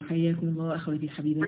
حياكم الله أخواتي الحبيبات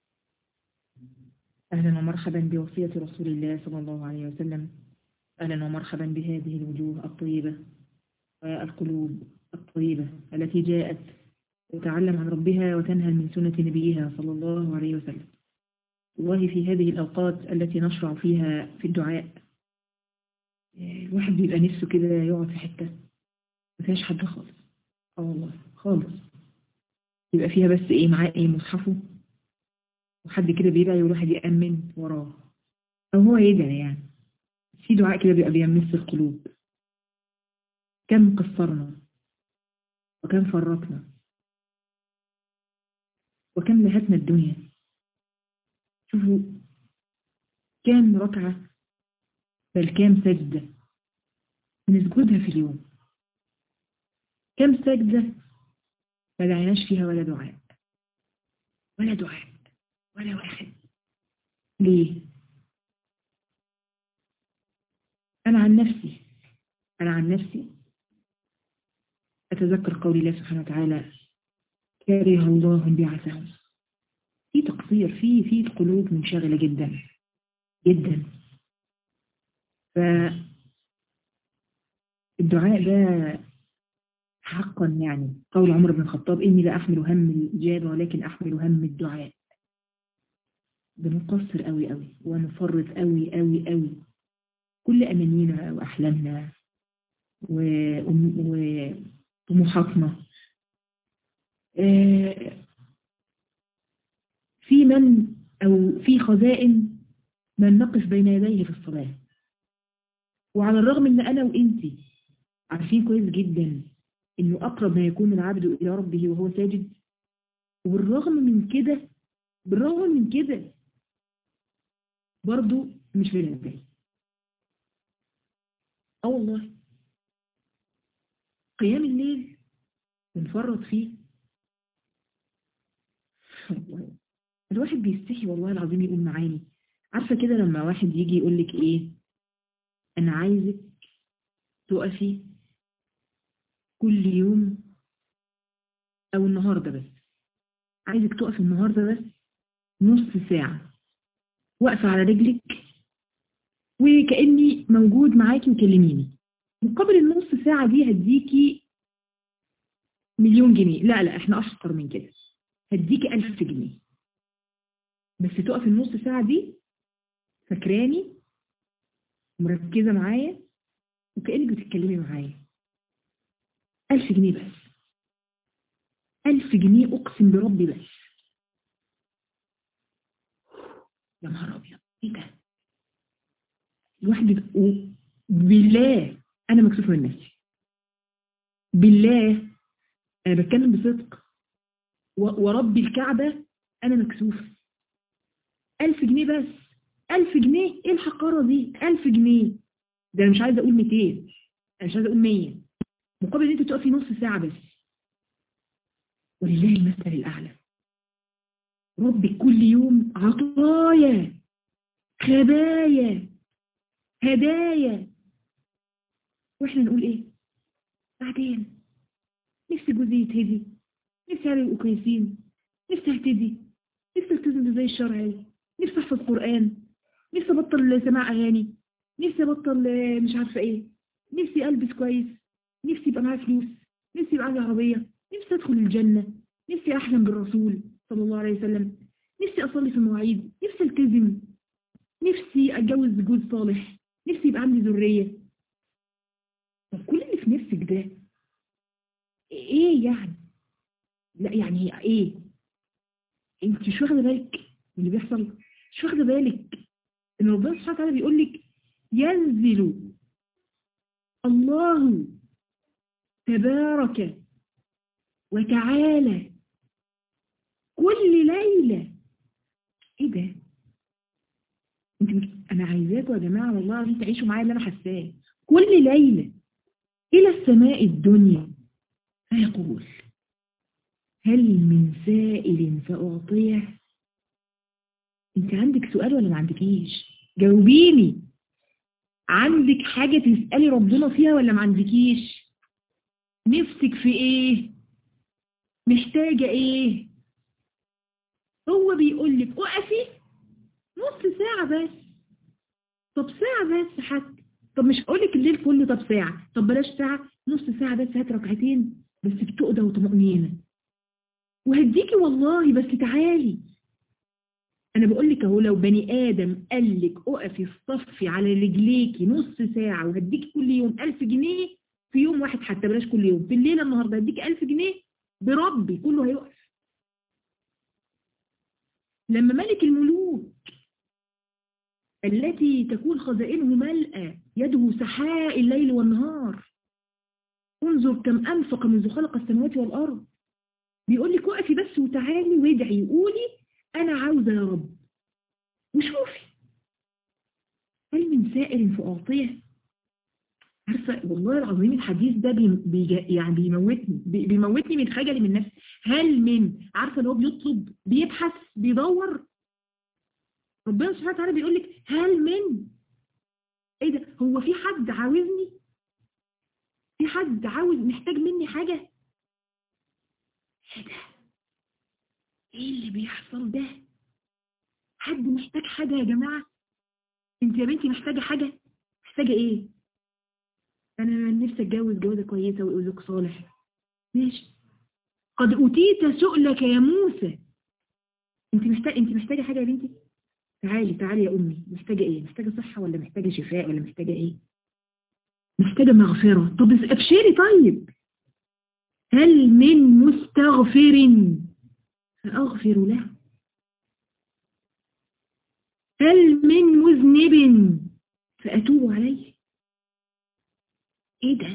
أهلا ومرحبا بوصية رسول الله صلى الله عليه وسلم أهلا ومرحبا بهذه الوجوه الطيبة والقلوب الطيبة التي جاءت تتعلم عن ربها وتنهل من سنة نبيها صلى الله عليه وسلم والله في هذه الأوقات التي نشرع فيها في الدعاء الواحد بيبقى نفسه كده يقعد في حتة ما فيهاش حد خالص اه والله خالص يبقى فيها بس ايه معاه ايه مصحفه وحد كده بيدعي والواحد يأمن وراه او هو يدعي يعني في دعاء كده بيبقى بيمس القلوب كم قصرنا وكم فرطنا وكم لهتنا الدنيا شوفوا كام ركعة بل كام سجدة بنسجدها في اليوم كم سجدة ما دعيناش فيها ولا دعاء ولا دعاء ولا واحد ليه أنا عن نفسي أنا عن نفسي أتذكر قول الله سبحانه وتعالى كاره الله بعثهم في تقصير في في القلوب منشغلة جدا جدا ف الدعاء ده حقا يعني قول عمر بن الخطاب إني لا أحمل هم الإجابة ولكن أحمل هم الدعاء بنقصر قوي قوي ونفرط قوي قوي قوي كل أمانينا وأحلامنا وطموحاتنا في من أو في خزائن من نقف بين يديه في الصلاة وعلى الرغم ان انا وانتي عارفين كويس جدا انه اقرب ما يكون العبد الى ربه وهو ساجد وبالرغم من كده بالرغم من كده برضو مش بننتهي اه والله قيام الليل بنفرط فيه الواحد بيستحي والله العظيم يقول معاني عارفة كده لما واحد يجي يقول لك ايه انا عايزك تقفي كل يوم او النهاردة بس عايزك تقفي النهاردة بس نص ساعة واقفة على رجلك وكأني موجود معاكي وكلميني مقابل النص ساعة دي هديكي مليون جنيه لا لا احنا اشطر من كده هديكي الف جنيه بس تقفي النص ساعة دي فاكراني مركزة معايا وكأنك بتتكلمي معايا ألف جنيه بس ألف جنيه أقسم بربي بس يا نهار أبيض إيه ده؟ الواحد بالله أنا مكسوفة من نفسي بالله أنا بتكلم بصدق وربي الكعبة أنا مكسوفة ألف جنيه بس ألف جنيه إيه الحقارة دي ألف جنيه ده أنا مش عايزة أقول 200 أنا مش عايزة أقول 100 مقابل إن أنت تقفي نص ساعة بس ولله المثل الأعلى ربي كل يوم عطايا خبايا هدايا واحنا نقول ايه بعدين نفسي جوزي يتهدي نفسي علي يبقوا كويسين نفسي اهتدي نفسي التزم زي الشرعي نفسي احفظ قرآن نفسي ابطل سماع اغاني نفسي ابطل مش عارفه ايه نفسي البس كويس نفسي يبقى معايا فلوس نفسي يبقى عندي عربيه نفسي ادخل الجنه نفسي احلم بالرسول صلى الله عليه وسلم نفسي اصلي في المواعيد نفسي التزم نفسي اتجوز جوز صالح نفسي يبقى عندي ذريه طب كل اللي في نفسك ده ايه يعني لا يعني ايه انت مش واخده بالك من اللي بيحصل مش واخده بالك ان ربنا سبحانه وتعالى بيقول لك ينزل الله تبارك وتعالى كل ليلة ايه ده انت انا عايزاكم يا جماعة والله العظيم تعيشوا معايا اللي انا حاساه كل ليلة الى السماء الدنيا فيقول هل من سائل فأعطيه انت عندك سؤال ولا ما عندكيش جاوبيني عندك حاجة تسألي ربنا فيها ولا ما عندكيش نفسك في ايه محتاجة ايه هو بيقول لك اقفي نص ساعة بس طب ساعة بس حتى طب مش هقول لك الليل كله طب ساعة طب بلاش ساعة نص ساعة بس هات ركعتين بس بتقدى وطمأنينة وهديكي والله بس تعالي انا بقول لك اهو لو بني ادم قال لك اقفي صفي على رجليكي نص ساعة وهديكي كل يوم 1000 جنيه في يوم واحد حتى بلاش كل يوم في الليلة النهاردة هديكي 1000 جنيه بربي كله هيقف لما ملك الملوك التي تكون خزائنه ملأى يده سحاء الليل والنهار انظر كم أنفق منذ خلق السماوات والأرض بيقول لك وقفي بس وتعالي وادعي قولي أنا عاوزة يا رب وشوفي هل من سائر فأعطيه عارفة والله العظيم الحديث ده بي بي يعني بيموتني بي بيموتني من خجلي من نفسي هل من عارفة اللي هو بيطلب بيبحث بيدور ربنا سبحانه وتعالى بيقول لك هل من ايه ده هو في حد عاوزني في حد عاوز محتاج مني حاجة ايه ده ايه اللي بيحصل ده حد محتاج حاجة يا جماعة انت يا بنتي محتاجة حاجة محتاجة ايه انا نفسي اتجوز جوازة كويسة ويقول صالح ماشي قد اوتيت سؤلك يا موسى انت محتاجة انت محتاجة حاجة يا بنتي تعالي تعالي يا امي محتاجة ايه محتاجة صحة ولا محتاجة شفاء ولا محتاجة ايه محتاجة مغفرة طب ابشري طيب هل من مستغفر فأغفر له هل من مذنب فأتوب عليه ايه ده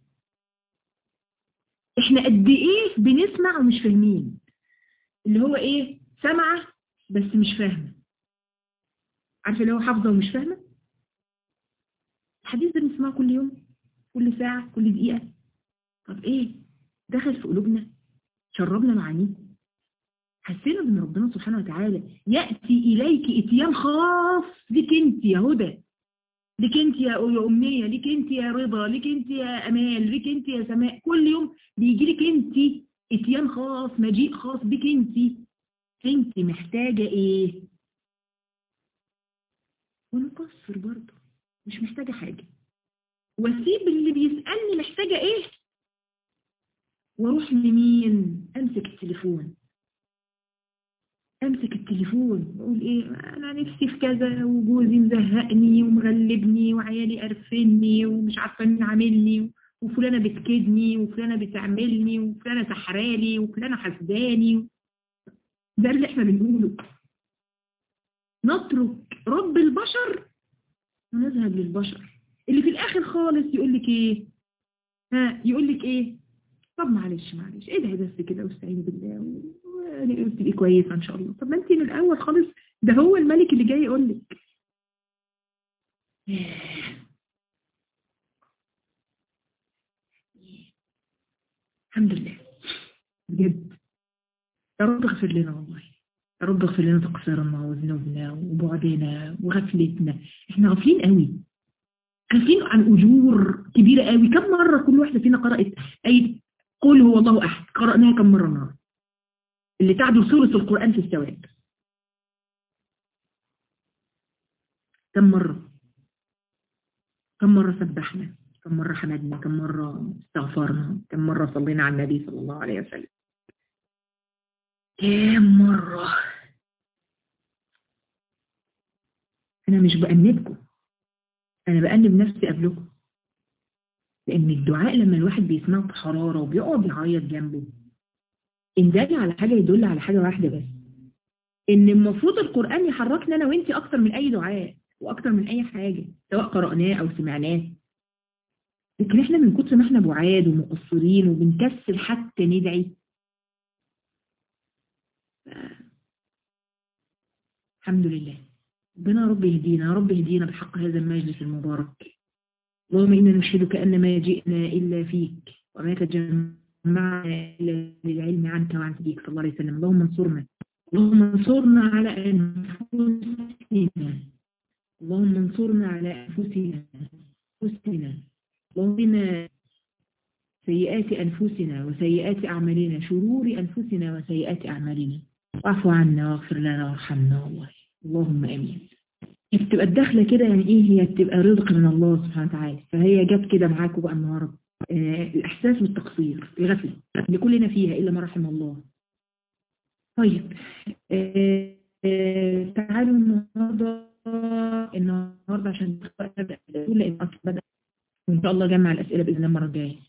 احنا قد ايه بنسمع ومش فاهمين اللي هو ايه سمعة بس مش فاهمة عارفة اللي هو حافظة ومش فاهمة الحديث ده بنسمعه كل يوم كل ساعة كل دقيقة طب ايه دخل في قلوبنا شربنا معانيه حسينا ان ربنا سبحانه وتعالى يأتي إليك اتيان خاص لك انت يا هدى لك انت يا أمنية لك انت يا رضا لك انت يا أمال لك انت يا سماء كل يوم بيجي لك انت اتيان خاص مجيء خاص بك انت انت محتاجة ايه ونقصر برضه مش محتاجة حاجة واسيب اللي بيسألني محتاجة ايه واروح لمين امسك التليفون امسك التليفون واقول ايه انا نفسي في كذا وجوزي مزهقني ومغلبني وعيالي قرفني ومش عارفه مين عاملني وفلانه بتكدني وفلانه بتعملني وفلانه سحرالي وفلانه حسداني ده اللي احنا بنقوله نترك رب البشر ونذهب للبشر اللي في الاخر خالص يقول لك ايه ها يقول لك ايه طب معلش معلش ادعي بس كده واستعين بالله وتبقي كويسه ان شاء الله طب ما انت من الاول خالص ده هو الملك اللي جاي يقول لك الحمد لله بجد يا رب اغفر لنا والله يا رب اغفر لنا تقصيرنا وذنوبنا وبعدنا وغفلتنا احنا غافلين قوي غافلين عن اجور كبيره قوي كم مره كل واحده فينا قرات اي قل هو الله احد قراناها كم مره النهارده اللي تعدل ثلث القران في الثواب كم مره كم مره سبحنا كم مره حمدنا كم مره استغفرنا كم مره صلينا على النبي صلى الله عليه وسلم كام مرة أنا مش بأنبكم أنا بأنب نفسي قبلكم لأن الدعاء لما الواحد بيسمعه بحرارة وبيقعد يعيط جنبه إن دل على حاجة يدل على حاجة واحدة بس إن المفروض القرآن يحركنا أنا وإنتي أكتر من أي دعاء وأكتر من أي حاجة سواء قرأناه أو سمعناه لكن إحنا من كتر ما إحنا بعاد ومقصرين وبنكسل حتى ندعي الحمد لله ربنا رب يهدينا رب يهدينا بحق هذا المجلس المبارك اللهم إنا نشهدك أن ما جئنا إلا فيك وما تجمعنا إلا للعلم عنك وعن نبيك صلى الله عليه وسلم اللهم انصرنا اللهم انصرنا على أنفسنا اللهم انصرنا على أنفسنا أنفسنا اللهم سيئات أنفسنا وسيئات أعمالنا شرور أنفسنا وسيئات أعمالنا واعف عنا واغفر لنا وارحمنا والله اللهم امين هي بتبقى الدخلة كده يعني ايه هي بتبقى رزق من الله سبحانه وتعالى فهي جت كده معاكم بقى النهارده آه الاحساس بالتقصير الغفله اللي كلنا فيها الا ما رحم الله طيب آه آه تعالوا النهارده النهارده عشان نبدا لان اصلا بدا وان شاء الله جمع الاسئله باذن الله المره الجايه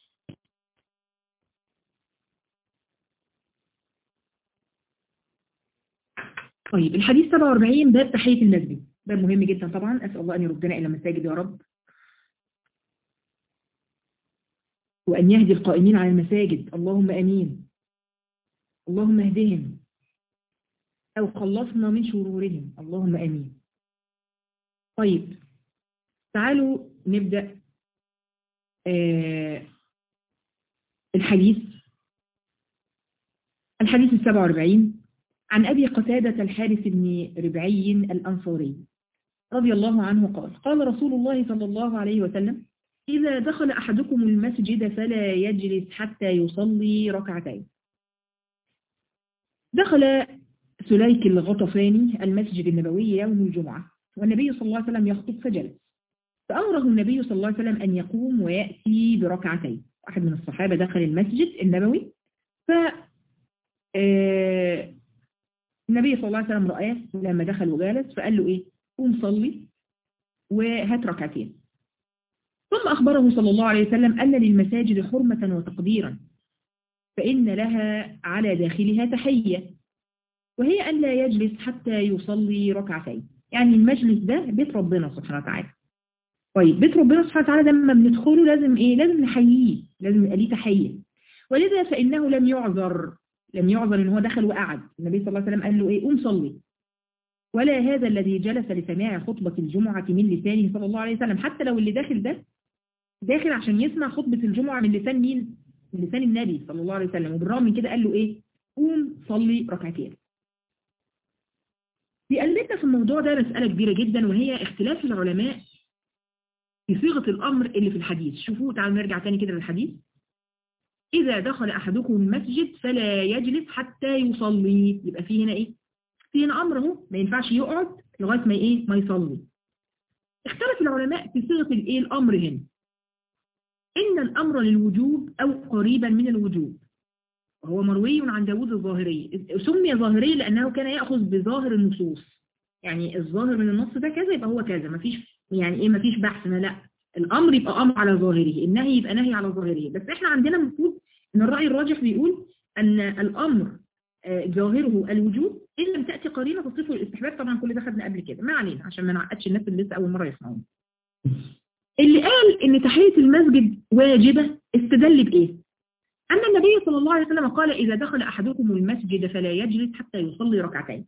طيب الحديث 47 باب تحية المسجد باب مهم جدا طبعا أسأل الله أن يردنا إلى المساجد يا رب وأن يهدي القائمين على المساجد اللهم أمين اللهم اهدهم أو خلصنا من شرورهم اللهم أمين طيب تعالوا نبدأ آه الحديث الحديث السبع واربعين عن أبي قتادة الحارث بن ربعي الأنصاري رضي الله عنه قال قال رسول الله صلى الله عليه وسلم إذا دخل أحدكم المسجد فلا يجلس حتى يصلي ركعتين دخل سليك الغطفاني المسجد النبوي يوم الجمعة والنبي صلى الله عليه وسلم يخطب فجلس فأمره النبي صلى الله عليه وسلم أن يقوم ويأتي بركعتين واحد من الصحابة دخل المسجد النبوي ف النبي صلى الله عليه وسلم رآه لما دخل وجالس فقال له إيه قوم صلي وهات ركعتين ثم أخبره صلى الله عليه وسلم أن للمساجد حرمة وتقديرا فإن لها على داخلها تحية وهي أن لا يجلس حتى يصلي ركعتين يعني المجلس ده بيت ربنا سبحانه وتعالى طيب بيت ربنا سبحانه وتعالى لما بندخله لازم ايه لازم نحييه لازم يبقى ليه تحيه ولذا فانه لم يعذر لم يعذر ان هو دخل وقعد النبي صلى الله عليه وسلم قال له ايه قوم صلي ولا هذا الذي جلس لسماع خطبة الجمعة من لسانه صلى الله عليه وسلم حتى لو اللي داخل ده داخل عشان يسمع خطبة الجمعة من لسان مين من لسان النبي صلى الله عليه وسلم وبالرغم من كده قال له ايه قوم صلي ركعتين بيقلبنا في الموضوع ده مسألة كبيرة جدا وهي اختلاف العلماء في صيغة الأمر اللي في الحديث شوفوا تعالوا نرجع تاني كده للحديث إذا دخل أحدكم المسجد فلا يجلس حتى يصلي يبقى في هنا إيه في هنا أمر اهو ما ينفعش يقعد لغاية ما إيه ما يصلي اختلف العلماء في صيغة الإيه الأمر هنا إن الأمر للوجوب أو قريبا من الوجوب وهو مروي عن داود الظاهري سمي ظاهري لأنه كان يأخذ بظاهر النصوص يعني الظاهر من النص ده كذا يبقى هو كذا مفيش يعني ايه مفيش بحث لا الامر يبقى امر على ظاهره النهي يبقى نهي على ظاهره بس احنا عندنا المفروض ان الراي الراجح بيقول ان الامر ظاهره الوجوب ان لم تاتي قرينه تصفه الاستحباب طبعا كل ده خدنا قبل كده ما علينا عشان ما نعقدش الناس اللي لسه اول مره يسمعونا اللي قال ان تحيه المسجد واجبه استدل بايه أن النبي صلى الله عليه وسلم قال إذا دخل أحدكم المسجد فلا يجلس حتى يصلي ركعتين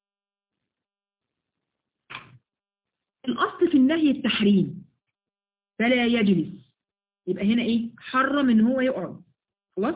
الأصل في النهي التحريم فلا يجلس يبقى هنا إيه حرم إن هو يقعد خلاص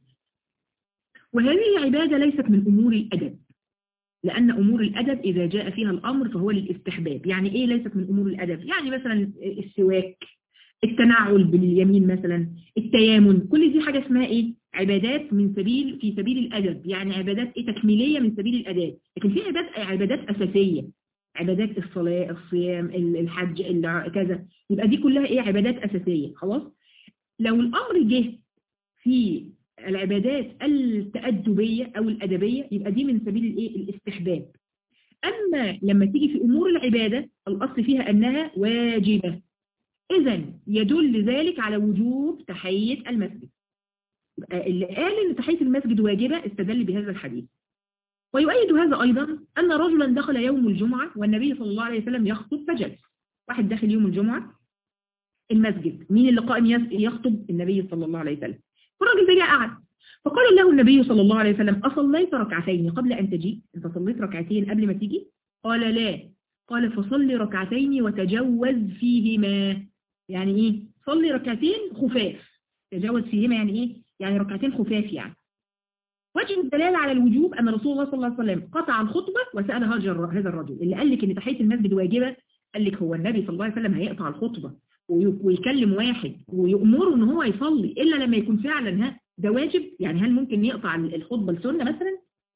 وهذه عبادة ليست من أمور الأدب لأن أمور الأدب إذا جاء فيها الأمر فهو للاستحباب يعني إيه ليست من أمور الأدب يعني مثلا السواك التنعل باليمين مثلا التيامن كل دي حاجة اسمها ايه عبادات من سبيل في سبيل الأدب يعني عبادات ايه تكميلية من سبيل الأداء لكن في عبادات عبادات أساسية عبادات الصلاة الصيام الحج كذا يبقى دي كلها ايه عبادات أساسية خلاص لو الأمر جه في العبادات التأدبية أو الأدبية يبقى دي من سبيل الايه الاستحباب أما لما تيجي في أمور العبادة الأصل فيها أنها واجبة إذا يدل ذلك على وجوب تحية المسجد اللي قال ان تحية المسجد واجبة استدل بهذا الحديث ويؤيد هذا أيضا أن رجلا دخل يوم الجمعة والنبي صلى الله عليه وسلم يخطب فجلس واحد داخل يوم الجمعة المسجد مين اللي قائم يخطب النبي صلى الله عليه وسلم فالراجل ده جاء قعد فقال له النبي صلى الله عليه وسلم أصليت ركعتين قبل أن تجي أنت صليت ركعتين قبل ما تيجي قال لا قال فصل ركعتين وتجوز فيهما يعني ايه صلي ركعتين خفاف تجاوز فيهما يعني ايه يعني ركعتين خفاف يعني وجه الدلالة على الوجوب أن رسول الله صلى الله عليه وسلم قطع الخطبة وسأل هذا الرجل اللي قال لك أن تحية المسجد واجبة قال لك هو النبي صلى الله عليه وسلم هيقطع الخطبة ويكلم واحد ويأمره ان هو يصلي إلا لما يكون فعلا ها ده واجب يعني هل ممكن يقطع الخطبة السنة مثلا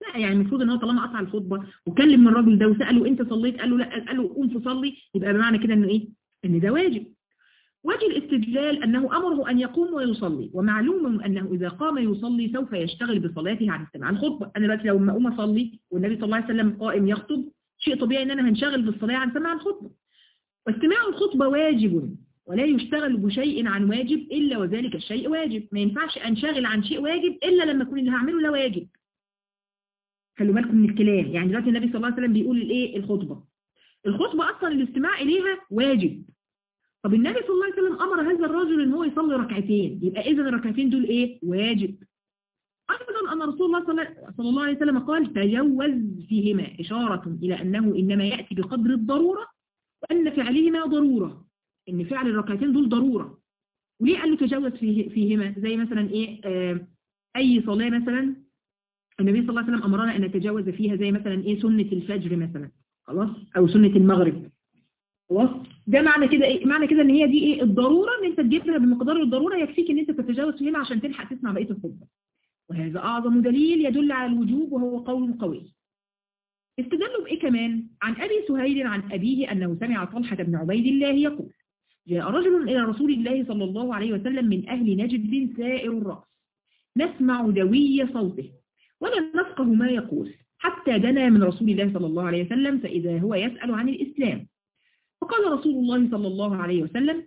لا يعني المفروض ان هو طالما قطع الخطبه وكلم من الراجل ده وساله انت صليت قال له لا قال له قوم فصلي يبقى بمعنى كده انه ايه ان ده واجب وجه الاستدلال أنه أمره أن يقوم ويصلي ومعلوم أنه إذا قام يصلي سوف يشتغل بصلاته عن استماع الخطبة أنا دلوقتي لو ما أقوم أصلي والنبي صلى الله عليه وسلم قائم يخطب شيء طبيعي أن أنا هنشغل بالصلاة عن سماع الخطبة واستماع الخطبة واجب ولا يشتغل بشيء عن واجب إلا وذلك الشيء واجب ما ينفعش أنشغل عن شيء واجب إلا لما يكون اللي هعمله لا واجب خلوا بالكم من الكلام يعني دلوقتي النبي صلى الله عليه وسلم بيقول الايه الخطبة الخطبة أصلا الاستماع إليها واجب طب النبي صلى الله عليه وسلم أمر هذا الرجل ان هو يصلي ركعتين يبقى إذا الركعتين دول إيه واجب أيضا أن رسول الله صلى الله عليه وسلم قال تجوز فيهما إشارة إلى أنه إنما يأتي بقدر الضرورة وأن فعلهما ضرورة إن فعل الركعتين دول ضرورة وليه قال له تجوز فيه فيهما زي مثلا إيه آه أي صلاة مثلا النبي صلى الله عليه وسلم أمرنا أن نتجاوز فيها زي مثلا إيه سنة الفجر مثلا خلاص أو سنة المغرب خلاص ده معنى كده ايه معنى كده ان هي دي ايه الضروره ان انت تجيبها بمقدار الضروره يكفيك ان انت تتجاوز فيها عشان تلحق تسمع بقيه الخطبه وهذا اعظم دليل يدل على الوجوب وهو قول قوي استدلوا بايه كمان عن ابي سهيل عن ابيه انه سمع طلحه بن عبيد الله يقول جاء رجل الى رسول الله صلى الله عليه وسلم من اهل نجد سائر الراس نسمع دوي صوته ولا نفقه ما يقول حتى دنا من رسول الله صلى الله عليه وسلم فاذا هو يسال عن الاسلام فقال رسول الله صلى الله عليه وسلم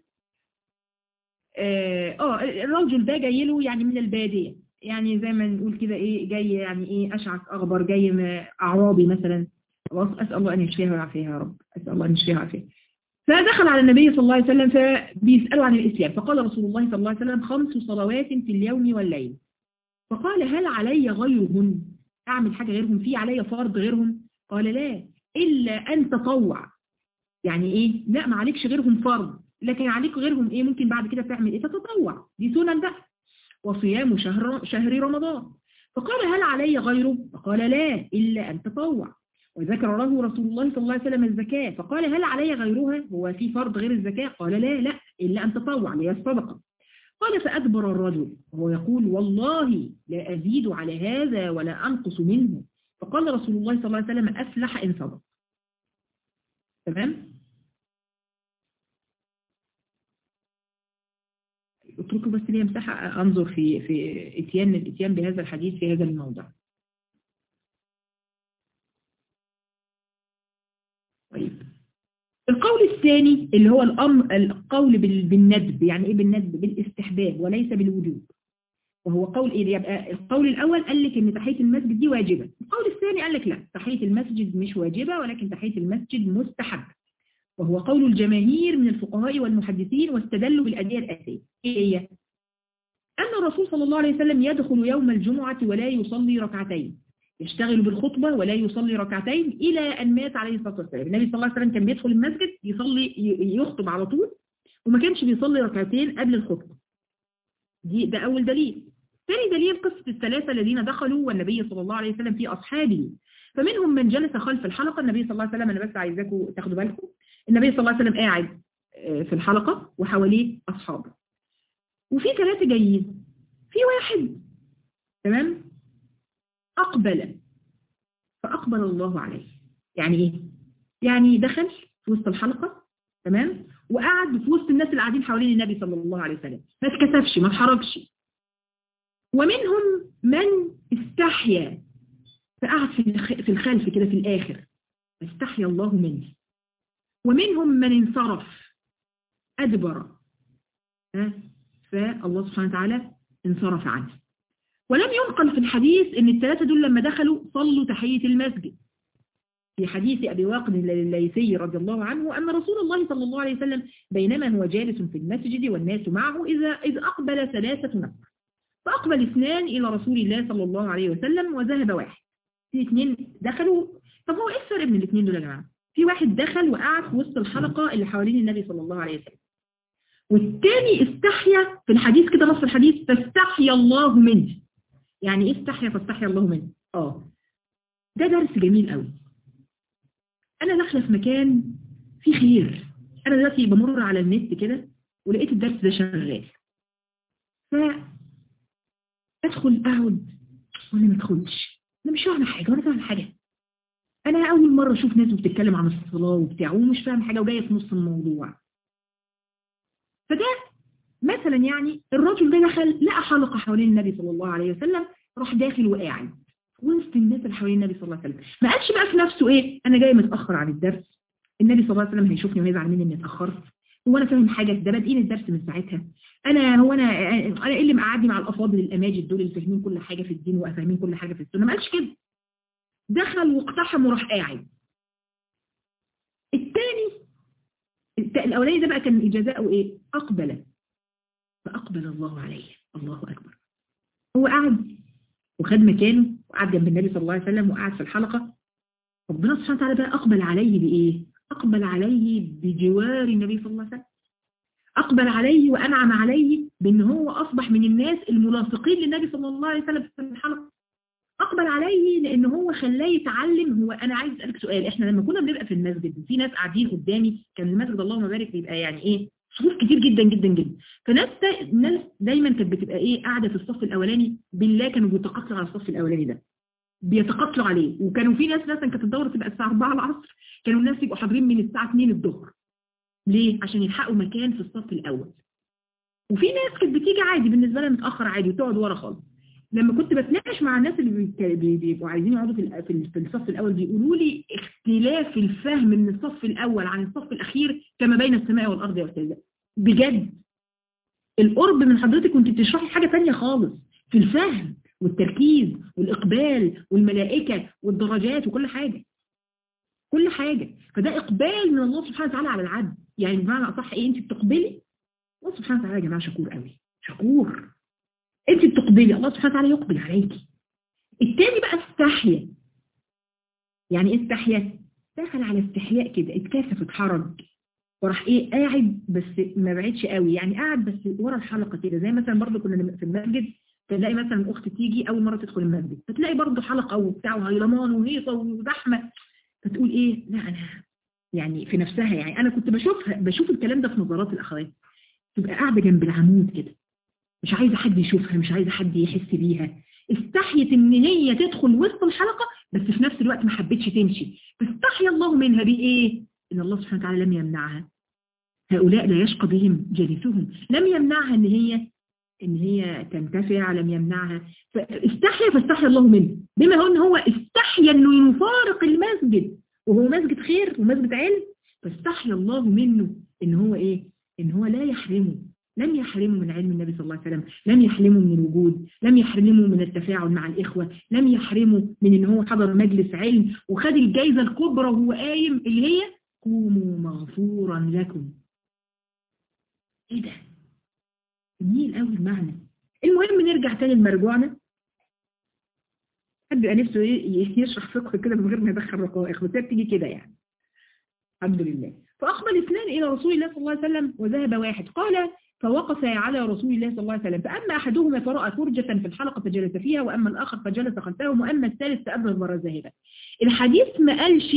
اه الرجل ده جاي له يعني من البادية يعني زي ما نقول كده ايه جاي يعني ايه اشعث اخبر جاي اعرابي مثلا خلاص اسال الله ان يشفيها ويعافيها يا رب اسال الله ان يشفيها ويعافيها فدخل على النبي صلى الله عليه وسلم فبيسأله عن الإسلام فقال رسول الله صلى الله عليه وسلم خمس صلوات في اليوم والليل فقال هل علي غيرهن أعمل حاجة غيرهم في علي فرض غيرهم قال لا إلا أن تطوع يعني ايه لا ما عليكش غيرهم فرض لكن عليك غيرهم ايه ممكن بعد كده تعمل ايه تتطوع دي سنن بقى وصيام شهر شهر رمضان فقال هل علي غيره فقال لا الا ان تطوع وذكر له رسول الله صلى الله عليه وسلم الزكاة فقال هل علي غيرها هو في فرض غير الزكاة قال لا لا إلا أن تطوع لي الصدقة قال فأدبر الرجل وهو يقول والله لا أزيد على هذا ولا أنقص منه فقال رسول الله صلى الله عليه وسلم أفلح إن صدق تمام اتركوا بس لي مساحة انظر في في اتيان الاتيان بهذا الحديث في هذا الموضع طيب القول الثاني اللي هو الأمر القول بالندب يعني ايه بالندب بالاستحباب وليس بالوجوب وهو قول ايه يبقى القول الاول قال لك ان تحيه المسجد دي واجبه القول الثاني قال لك لا تحيه المسجد مش واجبه ولكن تحيه المسجد مستحب وهو قول الجماهير من الفقهاء والمحدثين واستدلوا بالأدية الآتية إيه هي؟ أن الرسول صلى الله عليه وسلم يدخل يوم الجمعة ولا يصلي ركعتين يشتغل بالخطبة ولا يصلي ركعتين إلى أن مات عليه الصلاة والسلام النبي صلى الله عليه وسلم كان بيدخل المسجد يصلي يخطب على طول وما كانش بيصلي ركعتين قبل الخطبة دي ده أول دليل ثاني دليل قصة الثلاثة الذين دخلوا والنبي صلى الله عليه وسلم في أصحابه فمنهم من جلس خلف الحلقة النبي صلى الله عليه وسلم أنا بس عايزاكم تاخدوا بالكم النبي صلى الله عليه وسلم قاعد في الحلقة وحواليه أصحابه وفي ثلاثة جايين في واحد تمام أقبل فأقبل الله عليه يعني إيه يعني دخل في وسط الحلقة تمام وقعد في وسط الناس اللي قاعدين حوالين النبي صلى الله عليه وسلم ما اتكسفش ما اتحركش ومنهم من استحيا فقعد في الخلف كده في الآخر استحيا الله منه ومنهم من انصرف أدبر فالله سبحانه وتعالى انصرف عنه ولم ينقل في الحديث ان الثلاثة دول لما دخلوا صلوا تحية المسجد في حديث أبي واقد الليثي رضي الله عنه أن رسول الله صلى الله عليه وسلم بينما هو جالس في المسجد والناس معه إذا, إذا أقبل ثلاثة نفر فأقبل اثنان إلى رسول الله صلى الله عليه وسلم وذهب واحد في اثنين دخلوا طب هو إيه الفرق بين الاثنين دول يا جماعة في واحد دخل وقعد في وسط الحلقة اللي حوالين النبي صلى الله عليه وسلم والتاني استحيا في الحديث كده نص الحديث فاستحيا الله منه يعني ايه استحيا فاستحيا الله منه اه ده درس جميل قوي انا داخله في مكان فيه خير انا دلوقتي بمر على النت كده ولقيت الدرس ده شغال ف ادخل اقعد ولا ما ادخلش انا مش فاهمه حاجه ولا فاهمه حاجه انا اول مره اشوف ناس بتتكلم عن الصلاه وبتاع ومش فاهم حاجه وجايه في نص الموضوع فده مثلا يعني الرجل ده دخل لقى حلقه حوالين النبي صلى الله عليه وسلم راح داخل وقاعد وسط الناس اللي حوالين النبي صلى الله عليه وسلم ما قالش بقى في نفسه ايه انا جاي متاخر عن الدرس النبي صلى الله عليه وسلم هيشوفني وهيزعل مني اني اتاخرت هو انا فاهم حاجه ده بادئين الدرس من ساعتها انا هو انا انا ايه اللي مقعدني مع الافاضل الاماجد دول اللي فاهمين كل حاجه في الدين وفاهمين كل حاجه في السنه ما قالش كده دخل واقتحم وراح قاعد الثاني الاولاني ده بقى كان جزاؤه ايه اقبل فاقبل الله عليه الله اكبر هو قعد وخد مكانه وقعد جنب النبي صلى الله عليه وسلم وقعد في الحلقه ربنا سبحانه وتعالى بقى اقبل عليه بايه اقبل عليه بجوار النبي صلى الله عليه وسلم أقبل عليه وأنعم عليه بأن هو أصبح من الناس الملاصقين للنبي صلى الله عليه وسلم في الحلقة أقبل عليه لأن هو خلاه يتعلم هو أنا عايز أسألك سؤال إحنا لما كنا بنبقى في المسجد في ناس قاعدين قدامي كان المسجد اللهم بارك بيبقى يعني إيه صفوف كتير جدا جدا جدا فناس دا ناس دايما كانت بتبقى إيه قاعدة في الصف الأولاني بالله كانوا بيتقاتلوا على الصف الأولاني ده بيتقاتلوا عليه وكانوا في ناس مثلا كانت الدورة تبقى الساعة 4 العصر كانوا الناس يبقوا حاضرين من الساعة 2 الظهر ليه؟ عشان يلحقوا مكان في الصف الأول وفي ناس كانت بتيجي عادي بالنسبة لها متأخر عادي وتقعد ورا خالص لما كنت بتناقش مع الناس اللي بيبقوا عايزين يقعدوا في في الصف الأول بيقولوا لي اختلاف الفهم من الصف الأول عن الصف الأخير كما بين السماء والأرض يا أستاذة بجد القرب من حضرتك كنت بتشرحي حاجة تانية خالص في الفهم والتركيز والإقبال والملائكة والدرجات وكل حاجة كل حاجة فده إقبال من الله سبحانه وتعالى على العبد يعني بمعنى أصح إيه أنت بتقبلي الله سبحانه وتعالى يا جماعة شكور قوي شكور أنت بتقبلي الله سبحانه وتعالى يقبل عليكي التاني بقى استحيا يعني إيه استحيا دخل على استحياء كده اتكاسف اتحرج وراح ايه قاعد بس ما بعدش قوي يعني قاعد بس ورا الحلقة كده زي مثلا برضه كنا في المسجد تلاقي مثلا اخت تيجي اول مرة تدخل المسجد فتلاقي برضه حلقة وبتاع وهيلمان وهيصة وزحمة فتقول ايه لا انا يعني في نفسها يعني انا كنت بشوفها بشوف الكلام ده في نظرات الاخوات تبقى قاعده جنب العمود كده مش عايزه حد يشوفها مش عايزه حد يحس بيها استحيت ان هي تدخل وسط الحلقه بس في نفس الوقت ما حبتش تمشي فاستحيا الله منها بايه ان الله سبحانه وتعالى لم يمنعها هؤلاء لا يشقى بهم جليسهم لم يمنعها ان هي ان هي تنتفع لم يمنعها فاستحيا فاستحيا الله منه بما هو ان هو استحيا انه يفارق المسجد وهو مسجد خير ومسجد علم فاستحيا الله منه ان هو ايه ان هو لا يحرمه لم يحرمه من علم النبي صلى الله عليه وسلم لم يحرمه من الوجود لم يحرمه من التفاعل مع الإخوة لم يحرمه من ان هو حضر مجلس علم وخد الجايزة الكبرى وهو قايم اللي هي قوموا مغفورا لكم ايه ده جميل قوي المعنى المهم نرجع تاني لمرجوعنا حد يبقى نفسه يشرح فقه كده من غير ما يدخل رقائق بس بتيجي كده يعني الحمد لله فأقبل اثنان إلى رسول الله صلى الله عليه وسلم وذهب واحد قال فوقف على رسول الله صلى الله عليه وسلم فأما أحدهما فرأى فرجة في الحلقة فجلس فيها وأما الآخر فجلس خلفهم وأما الثالث فأبرز مرة ذاهبا الحديث ما قالش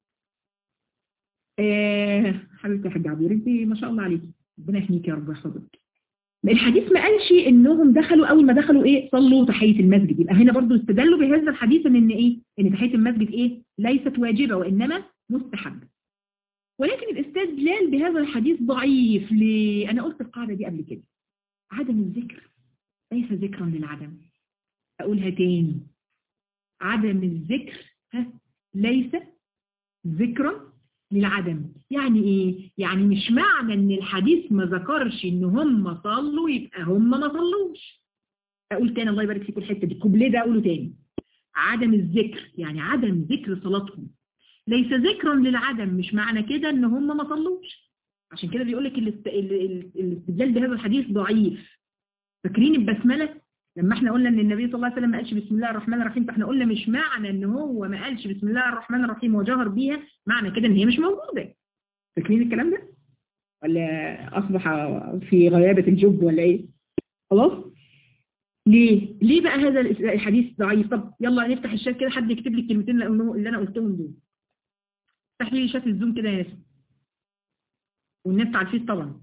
آه حبيبتي يا حاج عبير انت ما شاء الله عليكي ربنا يحميك يا رب ويحفظك الحديث ما قالش انهم دخلوا اول ما دخلوا ايه صلوا تحية المسجد يبقى هنا برضو استدلوا بهذا الحديث ان ايه ان تحية المسجد ايه ليست واجبة وانما مستحب ولكن الاستدلال بهذا الحديث ضعيف ليه انا قلت القاعدة دي قبل كده عدم الذكر ليس ذكرا للعدم اقولها تاني عدم الذكر ها ليس ذكرا للعدم يعني ايه يعني مش معنى ان الحديث ما ذكرش ان هم صلوا يبقى هم ما صلوش اقول تاني الله يبارك فيكم الحته دي الكوبليه ده اقوله تاني عدم الذكر يعني عدم ذكر صلاتهم ليس ذكرا للعدم مش معنى كده ان هم ما صلوش عشان كده بيقول لك الاستدلال بهذا الحديث ضعيف فاكرين البسمله لما احنا قلنا ان النبي صلى الله عليه وسلم ما قالش بسم الله الرحمن الرحيم فاحنا قلنا مش معنى ان هو ما قالش بسم الله الرحمن الرحيم وجهر بيها معنى كده ان هي مش موجودة فاكرين الكلام ده ولا اصبح في غيابة الجب ولا ايه خلاص ليه ليه بقى هذا الحديث ضعيف طب يلا نفتح الشات كده حد يكتب لي الكلمتين اللي انا قلتهم دول افتح لي شات الزوم كده يا ياسر والنت على الفيس طبعا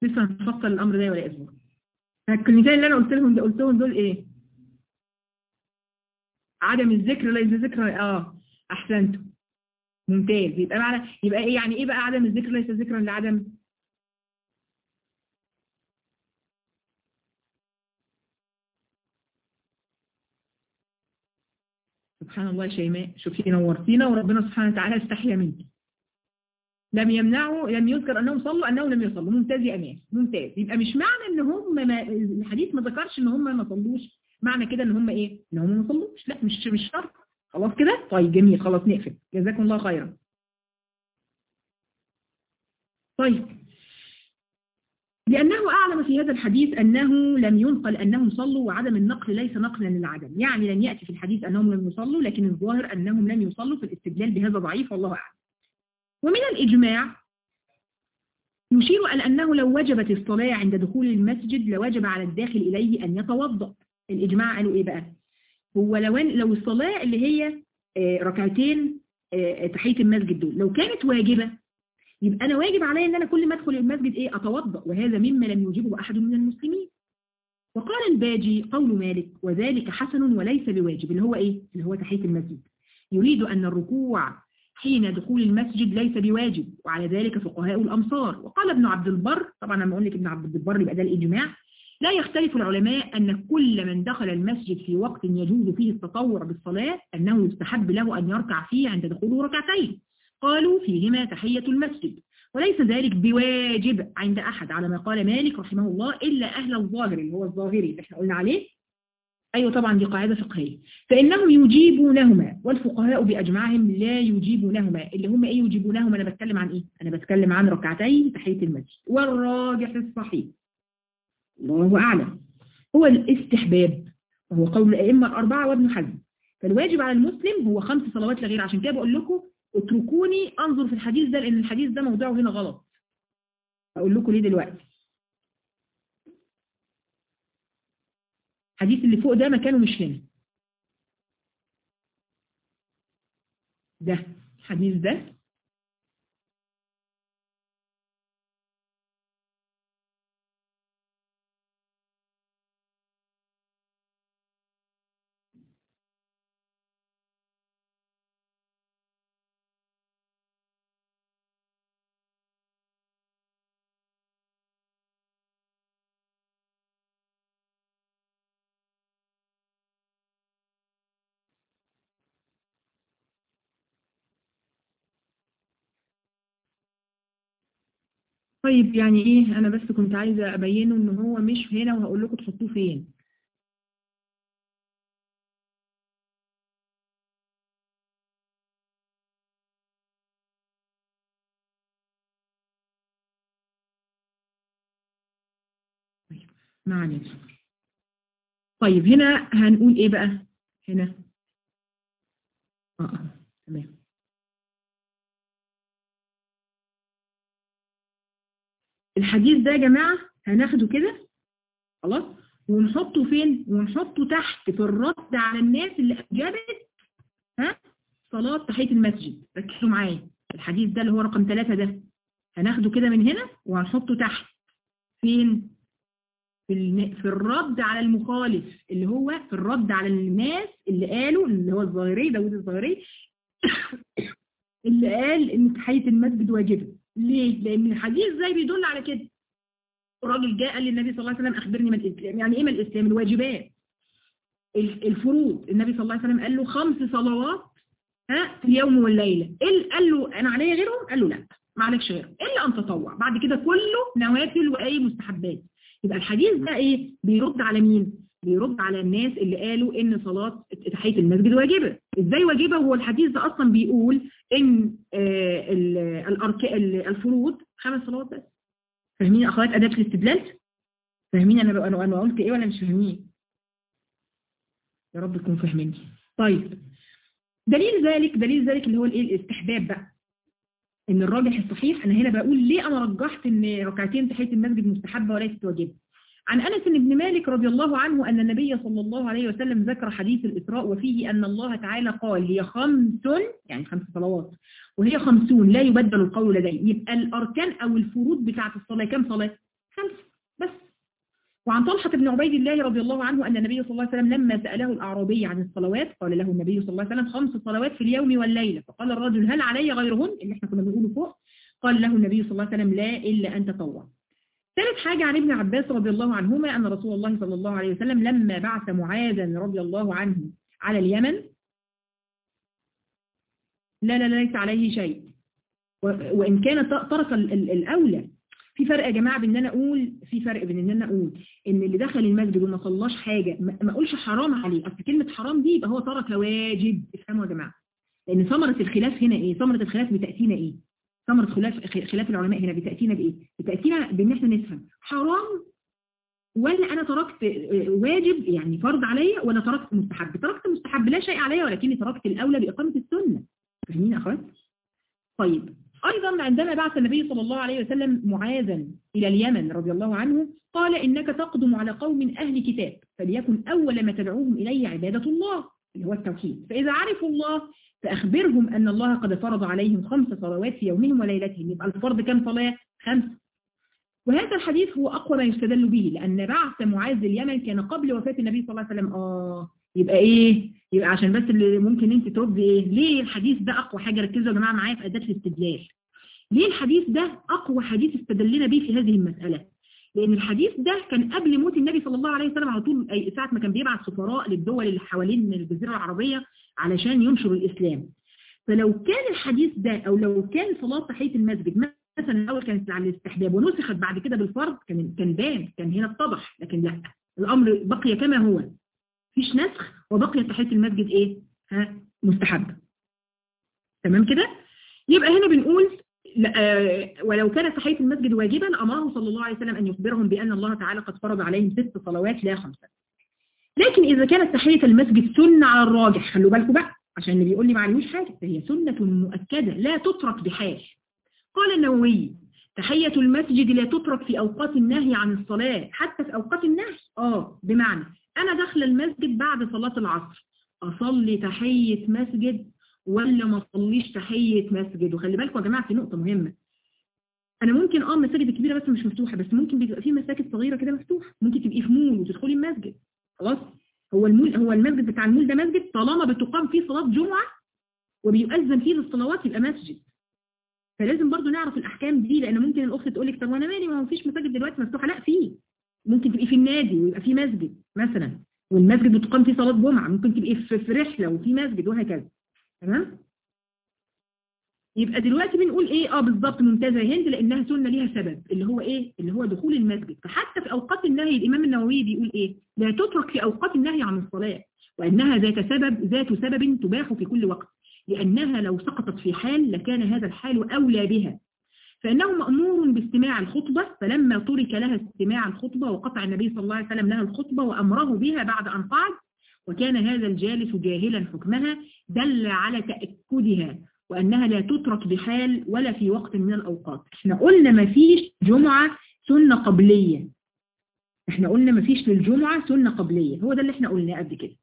لسه هنفصل الامر ده ولا اسبوع الكلمتين اللي انا قلت لهم قلتهم دول ايه عدم الذكر ليس ذكر اه احسنتم ممتاز يبقى معنى يبقى ايه يعني ايه بقى عدم الذكر ليس ذكرا لعدم سبحان الله يا شيماء شوفي نورتينا وربنا سبحانه وتعالى استحيا منك لم يمنعوا لم يذكر انهم صلوا انهم لم يصلوا ممتاز يا امان ممتاز يبقى مش معنى ان هم ما الحديث ما ذكرش ان هم ما صلوش معنى كده ان هم ايه ان هم ما صلوش لا مش مش شرط خلاص كده طيب جميل خلاص نقفل جزاكم الله خيرا طيب لأنه أعلم في هذا الحديث أنه لم ينقل أنهم صلوا وعدم النقل ليس نقلا للعدم يعني لم يأتي في الحديث أنهم لم يصلوا لكن الظاهر أنهم لم يصلوا في الاستدلال بهذا ضعيف والله أعلم ومن الإجماع يشير إلى أنه لو وجبت الصلاة عند دخول المسجد لوجب على الداخل إليه أن يتوضأ الإجماع قالوا إيه بقى هو لو لو الصلاة اللي هي ركعتين تحية المسجد دول لو كانت واجبة يبقى أنا واجب علي أن أنا كل ما أدخل المسجد إيه أتوضأ وهذا مما لم يوجبه أحد من المسلمين وقال الباجي قول مالك وذلك حسن وليس بواجب اللي هو إيه اللي هو تحية المسجد يريد أن الركوع حين دخول المسجد ليس بواجب وعلى ذلك فقهاء الأمصار وقال ابن عبد البر طبعا لما أقول لك ابن عبد البر يبقى ده الإجماع لا يختلف العلماء أن كل من دخل المسجد في وقت يجوز فيه التطوع بالصلاة أنه يستحب له أن يركع فيه عند دخوله ركعتين قالوا فيهما تحية المسجد وليس ذلك بواجب عند أحد على ما قال مالك رحمه الله إلا أهل الظاهر اللي هو الظاهري اللي احنا قلنا عليه أيوة طبعا دي قاعدة فقهية فإنهم يجيبونهما والفقهاء بأجمعهم لا يجيبونهما اللي هم إيه يجيبونهما أنا بتكلم عن إيه أنا بتكلم عن ركعتين تحية المسجد والراجح الصحيح الله أعلم هو الاستحباب وهو قول الأئمة الأربعة وابن حزم فالواجب على المسلم هو خمس صلوات لغير عشان كده بقول لكم اتركوني أنظر في الحديث ده لأن الحديث ده موضوعه هنا غلط أقول لكم ليه دلوقتي الحديث اللي فوق ده مكانه مش هنا ده الحديث ده طيب يعني ايه انا بس كنت عايزة ابينه ان هو مش هنا وهقول لكم تحطوه فين طيب معلش طيب هنا هنقول ايه بقى هنا اه اه تمام الحديث ده يا جماعة هناخده كده خلاص ونحطه فين ونحطه تحت في الرد على الناس اللي أجابت ها صلاة تحية المسجد ركزوا معايا الحديث ده اللي هو رقم ثلاثة ده هناخده كده من هنا وهنحطه تحت فين في, الن... في الرد على المخالف اللي هو في الرد على الناس اللي قالوا اللي هو الظاهري داود الظاهري اللي قال ان تحية المسجد واجبة ليه؟ لأن الحديث زي بيدل على كده الراجل جاء قال للنبي صلى الله عليه وسلم أخبرني ما الإسلام يعني إيه ما الإسلام الواجبات الفروض النبي صلى الله عليه وسلم قال له خمس صلوات ها في اليوم والليلة إيه قال له أنا عليا غيرهم قال له لا ما عليكش غيرهم إلا أن تطوع بعد كده كله نوافل وأي مستحبات يبقى الحديث ده إيه بيرد على مين بيرد على الناس اللي قالوا ان صلاة تحية المسجد واجبة ازاي واجبة وهو الحديث ده اصلا بيقول ان الفروض خمس صلوات بس فاهمين يا اخوات اداة الاستدلال فاهمين انا انا انا قلت ايه ولا مش فاهمين يا رب تكونوا فاهميني طيب دليل ذلك دليل ذلك اللي هو الايه الاستحباب بقى ان الراجح الصحيح انا هنا بقول ليه انا رجحت ان ركعتين تحية المسجد مستحبة وليست واجبة عن أنس بن مالك رضي الله عنه أن النبي صلى الله عليه وسلم ذكر حديث الإسراء وفيه أن الله تعالى قال هي خمس يعني خمس صلوات وهي خمسون لا يبدل القول لدي يبقى الأركان أو الفروض بتاعة الصلاة كم صلاة؟ خمسة بس وعن طلحة بن عبيد الله رضي الله عنه أن النبي صلى الله عليه وسلم لما سأله الأعرابي عن الصلوات قال له النبي صلى الله عليه وسلم خمس صلوات في اليوم والليلة فقال الرجل هل علي غيرهن اللي احنا كنا بنقوله فوق قال له النبي صلى الله عليه وسلم لا إلا أن تطوع ثالث حاجة عن ابن عباس رضي الله عنهما أن رسول الله صلى الله عليه وسلم لما بعث معاذا رضي الله عنه على اليمن لا لا ليس عليه شيء وإن كان ترك الأولى في فرق يا جماعة بين ان انا اقول في فرق بين ان انا اقول ان اللي دخل المسجد وما صلاش حاجة ما اقولش حرام عليه اصل كلمة حرام دي يبقى هو ترك واجب افهموا يا جماعة لان ثمرة الخلاف هنا ايه ثمرة الخلاف بتأتينا ايه ثمرة خلاف خلاف العلماء هنا بتأتينا بايه بتأتينا بان احنا نفهم حرام ولا انا تركت واجب يعني فرض عليا ولا تركت مستحب تركت مستحب لا شيء عليا ولكني تركت الاولى باقامة السنة فاهمين يا اخوات طيب أيضا عندما بعث النبي صلى الله عليه وسلم معاذا إلى اليمن رضي الله عنه قال إنك تقدم على قوم أهل كتاب فليكن أول ما تدعوهم إليه عبادة الله اللي هو التوحيد فإذا عرفوا الله فأخبرهم أن الله قد فرض عليهم خمس صلوات في يومهم وليلتهم يبقى الفرض كم صلاة؟ خمس وهذا الحديث هو أقوى ما يستدل به لأن بعث معاذ اليمن كان قبل وفاة النبي صلى الله عليه وسلم آه يبقى إيه؟ يبقى عشان بس اللي ممكن انت ترد ايه ليه الحديث ده اقوى حاجة ركزوا يا جماعة معايا في اداة الاستدلال ليه الحديث ده اقوى حديث استدلنا به في هذه المسألة لان الحديث ده كان قبل موت النبي صلى الله عليه وسلم على طول اي ساعة ما كان بيبعت سفراء للدول اللي حوالين الجزيرة العربية علشان ينشروا الاسلام فلو كان الحديث ده او لو كان صلاة تحية المسجد مثلا الاول كانت على الاستحباب ونسخت بعد كده بالفرض كان كان بان كان هنا اتضح لكن لا الامر بقي كما هو فيش نسخ وبقي تحية المسجد ايه ها مستحب تمام كده يبقى هنا بنقول ولو كانت تحية المسجد واجبا أمره صلى الله عليه وسلم أن يخبرهم بأن الله تعالى قد فرض عليهم ست صلوات لا خمسة لكن إذا كانت تحية المسجد سنة على الراجح خلوا بالكم بقى عشان اللي بيقول لي ما عليهوش حاجة فهي سنة مؤكدة لا تترك بحال قال النووي تحية المسجد لا تترك في أوقات النهي عن الصلاة حتى في أوقات النهي آه بمعنى أنا داخل المسجد بعد صلاة العصر أصلي تحية مسجد ولا ما أصليش تحية مسجد وخلي بالكم يا جماعة في نقطة مهمة أنا ممكن آه المساجد الكبيرة بس مش مفتوحة بس ممكن بيبقى في مساجد صغيرة كده مفتوحة ممكن تبقي في مول وتدخلي المسجد خلاص هو المول هو المسجد بتاع المول ده مسجد طالما بتقام فيه صلاة جمعة وبيؤذن فيه للصلوات يبقى مسجد فلازم برضو نعرف الأحكام دي لأن ممكن الأخت تقول لك طب وأنا مالي ما هو فيش مساجد دلوقتي مفتوحة لا فيه ممكن تبقي في النادي ويبقى في مسجد مثلا والمسجد بتقام فيه صلاة جمعة ممكن تبقي في رحلة وفي مسجد وهكذا تمام يبقى دلوقتي بنقول ايه اه بالظبط ممتازه يا هند لانها سنه ليها سبب اللي هو ايه اللي هو دخول المسجد فحتى في اوقات النهي الامام النووي بيقول ايه لا تترك في اوقات النهي عن الصلاه وانها ذات سبب ذات سبب تباح في كل وقت لانها لو سقطت في حال لكان هذا الحال اولى بها فانه مامور باستماع الخطبه فلما ترك لها استماع الخطبه وقطع النبي صلى الله عليه وسلم لها الخطبه وامره بها بعد ان قعد وكان هذا الجالس جاهلا حكمها دل على تاكدها وأنها لا تترك بحال ولا في وقت من الأوقات احنا قلنا ما فيش جمعة سنة قبلية احنا قلنا ما فيش للجمعة سنة قبلية هو ده اللي احنا قلناه قبل كده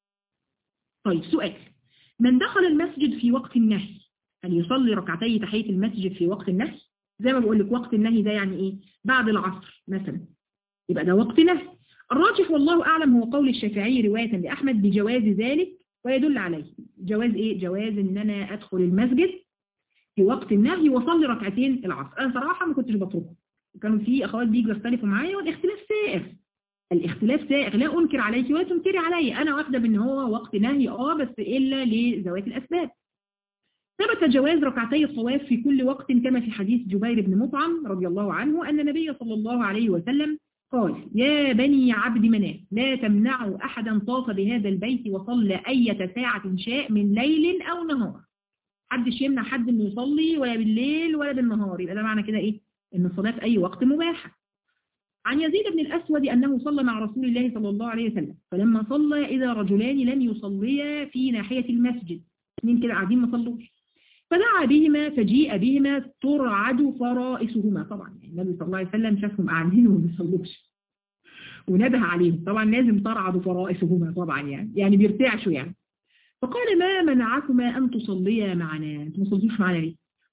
طيب سؤال من دخل المسجد في وقت النهي هل يصلي ركعتي تحية المسجد في وقت النهي زي ما بقول لك وقت النهي ده يعني ايه بعد العصر مثلا يبقى ده وقت نهي الراجح والله أعلم هو قول الشافعي رواية لأحمد بجواز ذلك ويدل عليه جواز ايه جواز ان انا ادخل المسجد في وقت النهي واصلي ركعتين العصر انا صراحة ما كنتش بتركه كانوا في اخوات بيجوا يختلفوا معايا والاختلاف سائغ الاختلاف سائغ لا انكر عليك ولا تنكري علي انا واخده بان هو وقت نهي اه بس الا لذوات الاسباب ثبت جواز ركعتي الطواف في كل وقت كما في حديث جبير بن مطعم رضي الله عنه ان النبي صلى الله عليه وسلم قال يا بني عبد مناف لا تمنعوا أحدا طاف بهذا البيت وصلى أية ساعة شاء من ليل أو نهار حدش يمنع حد انه يصلي ولا بالليل ولا بالنهار يبقى ده معنى كده ايه ان الصلاة في اي وقت مباحة عن يزيد بن الأسود أنه صلى مع رسول الله صلى الله عليه وسلم فلما صلى إذا رجلان لم يصليا في ناحية المسجد اثنين كده قاعدين ما صلوش فدعا بهما فجيء بهما ترعد فرائسهما طبعا النبي صلى الله عليه وسلم شافهم قاعدين وما بيصلوش ونبه عليهم طبعا لازم ترعد فرائسهما طبعا يعني يعني بيرتعشوا يعني فقال ما منعكما أن تصليا معنا انتم ما صليتوش معنا ليه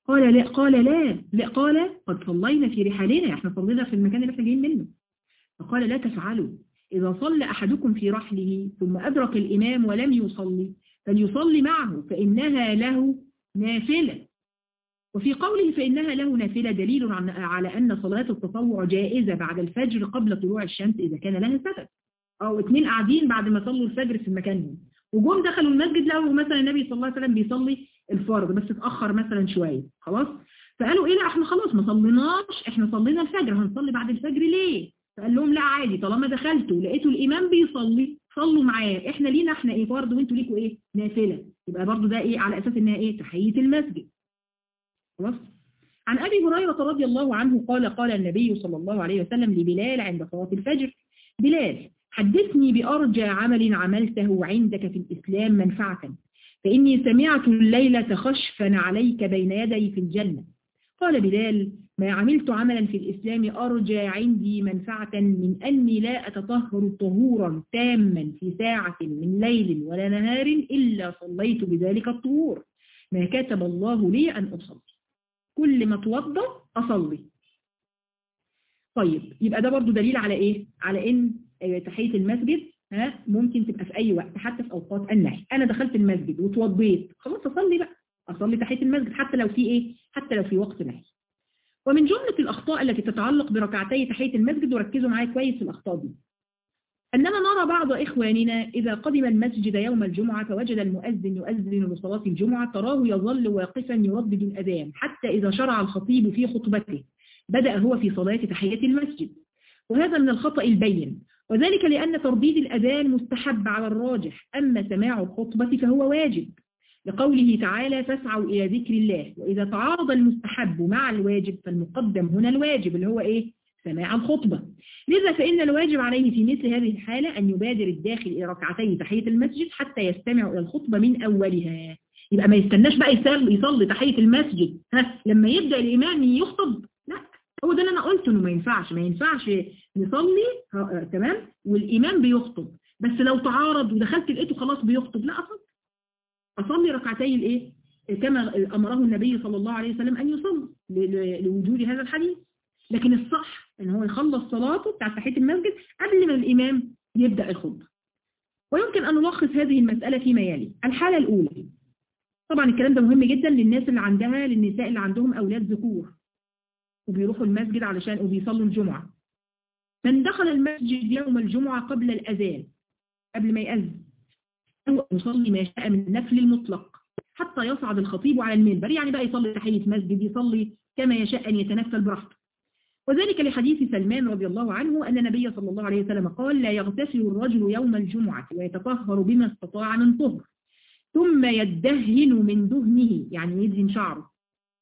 قال لا قال لا لا قال قد صلينا في رحالنا احنا صلينا في المكان اللي احنا جايين منه فقال لا تفعلوا إذا صلى أحدكم في رحله ثم أدرك الإمام ولم يصلي فليصلي معه فإنها له نافلة وفي قوله فإنها له نافلة دليل على أن صلاة التطوع جائزة بعد الفجر قبل طلوع الشمس إذا كان لها سبب أو اثنين قاعدين بعد ما صلوا الفجر في مكانهم وجم دخلوا المسجد لقوا مثلا النبي صلى الله عليه وسلم بيصلي الفرض بس اتأخر مثلا شوية خلاص فقالوا ايه لا احنا خلاص ما صليناش احنا صلينا الفجر هنصلي بعد الفجر ليه فقال لهم لا عادي طالما دخلتوا لقيتوا الامام بيصلي صلوا معاه احنا لينا احنا ايه فرض وانتوا ليكوا ايه نافله يبقى برضو ده ايه على اساس انها ايه تحيه المسجد خلاص عن ابي هريره رضي الله عنه قال قال النبي صلى الله عليه وسلم لبلال عند صلاه الفجر بلال حدثني بأرجى عمل عملته عندك في الإسلام منفعة فإني سمعت الليلة خشفا عليك بين يدي في الجنة قال بلال ما عملت عملا في الإسلام أرجى عندي منفعة من أني لا أتطهر طهورا تاما في ساعة من ليل ولا نهار إلا صليت بذلك الطهور ما كتب الله لي أن أصلي كل ما توضى أصلي طيب يبقى ده برضو دليل على إيه؟ على إن تحية المسجد ها ممكن تبقى في أي وقت حتى في أوقات النهي أنا دخلت المسجد وتوضيت خلاص أصلي بقى أصلي تحية المسجد حتى لو في إيه حتى لو في وقت نهي ومن جملة الأخطاء التي تتعلق بركعتي تحية المسجد وركزوا معايا كويس في الأخطاء دي أننا نرى بعض إخواننا إذا قدم المسجد يوم الجمعة فوجد المؤذن يؤذن لصلاة الجمعة تراه يظل واقفا يردد الأذان حتى إذا شرع الخطيب في خطبته بدأ هو في صلاة تحية المسجد وهذا من الخطأ البين وذلك لأن ترديد الأذان مستحب على الراجح أما سماع الخطبة فهو واجب لقوله تعالى فاسعوا إلى ذكر الله وإذا تعارض المستحب مع الواجب فالمقدم هنا الواجب اللي هو إيه؟ سماع الخطبة لذا فإن الواجب عليه في مثل هذه الحالة أن يبادر الداخل إلى ركعتي تحية المسجد حتى يستمع إلى الخطبة من أولها يبقى ما يستناش بقى يصلي, يصلي تحية المسجد ها لما يبدأ الإمام يخطب لا هو ده اللي أنا قلت إنه ما ينفعش ما ينفعش نصلي آه تمام والإمام بيخطب بس لو تعارض ودخلت لقيته خلاص بيخطب لا أصلي أصلي ركعتي الإيه كما أمره النبي صلى الله عليه وسلم أن يصلي لوجود هذا الحديث لكن الصح ان هو يخلص صلاته بتاع تحية المسجد قبل ما الإمام يبدأ الخطبة ويمكن أن نلخص هذه المسألة فيما يلي الحالة الأولى طبعا الكلام ده مهم جدا للناس اللي عندها للنساء اللي عندهم أولاد ذكور وبيروحوا المسجد علشان وبيصلوا الجمعة من دخل المسجد يوم الجمعة قبل الأذان قبل ما يأذن هو يصلي ما شاء من النفل المطلق حتى يصعد الخطيب على المنبر يعني بقى يصلي تحية مسجد يصلي كما يشاء أن يتنفل براحته وذلك لحديث سلمان رضي الله عنه أن النبي صلى الله عليه وسلم قال لا يغتسل الرجل يوم الجمعة ويتطهر بما استطاع من طهر ثم يدهن من دهنه يعني يدهن شعره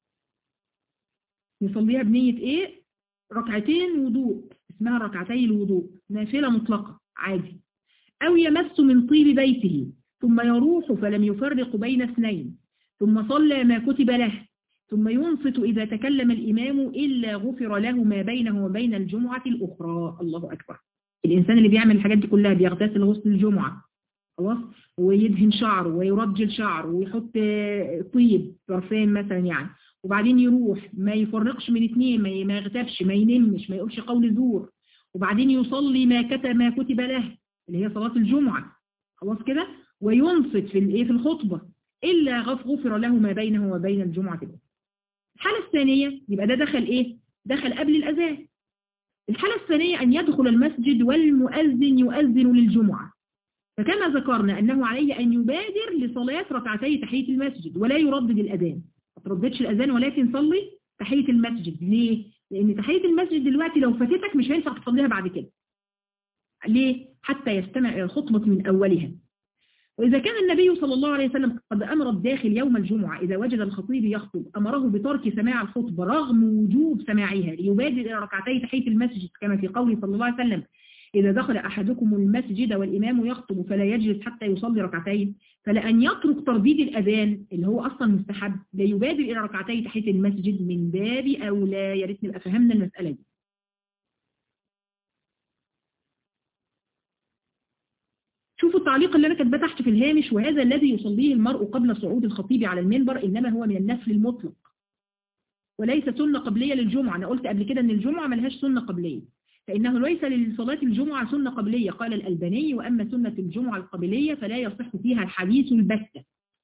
يصليها بنية ايه ركعتين وضوء اسمها ركعتي الوضوء نافلة مطلقة عادي أو يمس من طيب بيته ثم يروح فلم يفرق بين اثنين ثم صلى ما كتب له ثم ينصت إذا تكلم الإمام إلا غفر له ما بينه وبين الجمعة الأخرى الله أكبر الإنسان اللي بيعمل الحاجات دي كلها بيغتسل غسل الجمعة خلاص ويدهن شعره ويرجل شعره ويحط طيب برفان مثلا يعني وبعدين يروح ما يفرقش من اثنين ما يغتابش ما ينمش ما يقولش قول زور وبعدين يصلي ما كتب ما كتب له اللي هي صلاة الجمعة خلاص كده وينصت في الايه في الخطبة إلا غفر له ما بينه وبين الجمعة الأخرى الحالة الثانية يبقى ده دخل ايه دخل قبل الأذان الحالة الثانية أن يدخل المسجد والمؤذن يؤذن للجمعة فكما ذكرنا أنه عليه أن يبادر لصلاة ركعتي تحية المسجد ولا يردد الأذان ما ترددش الأذان ولكن صلي تحية المسجد ليه؟ لأن تحية المسجد دلوقتي لو فاتتك مش هينفع تصليها بعد كده ليه؟ حتى يستمع إلى الخطبة من أولها وإذا كان النبي صلى الله عليه وسلم قد أمر الداخل يوم الجمعة إذا وجد الخطيب يخطب أمره بترك سماع الخطبة رغم وجوب سماعها ليبادر إلى ركعتي تحية المسجد كما في قوله صلى الله عليه وسلم إذا دخل أحدكم المسجد والإمام يخطب فلا يجلس حتى يصلي ركعتين فلأن يترك ترديد الأذان اللي هو أصلا مستحب لا يبادر إلى ركعتي تحية المسجد من باب أولى يا ريت نبقى فهمنا المسألة دي شوفوا التعليق اللي أنا كاتباه تحت في الهامش وهذا الذي يصليه المرء قبل صعود الخطيب على المنبر إنما هو من النفل المطلق وليس سنة قبلية للجمعة أنا قلت قبل كده أن الجمعة ملهاش سنة قبلية فإنه ليس لصلاة الجمعة سنة قبلية قال الألباني وأما سنة الجمعة القبلية فلا يصح فيها الحديث البتة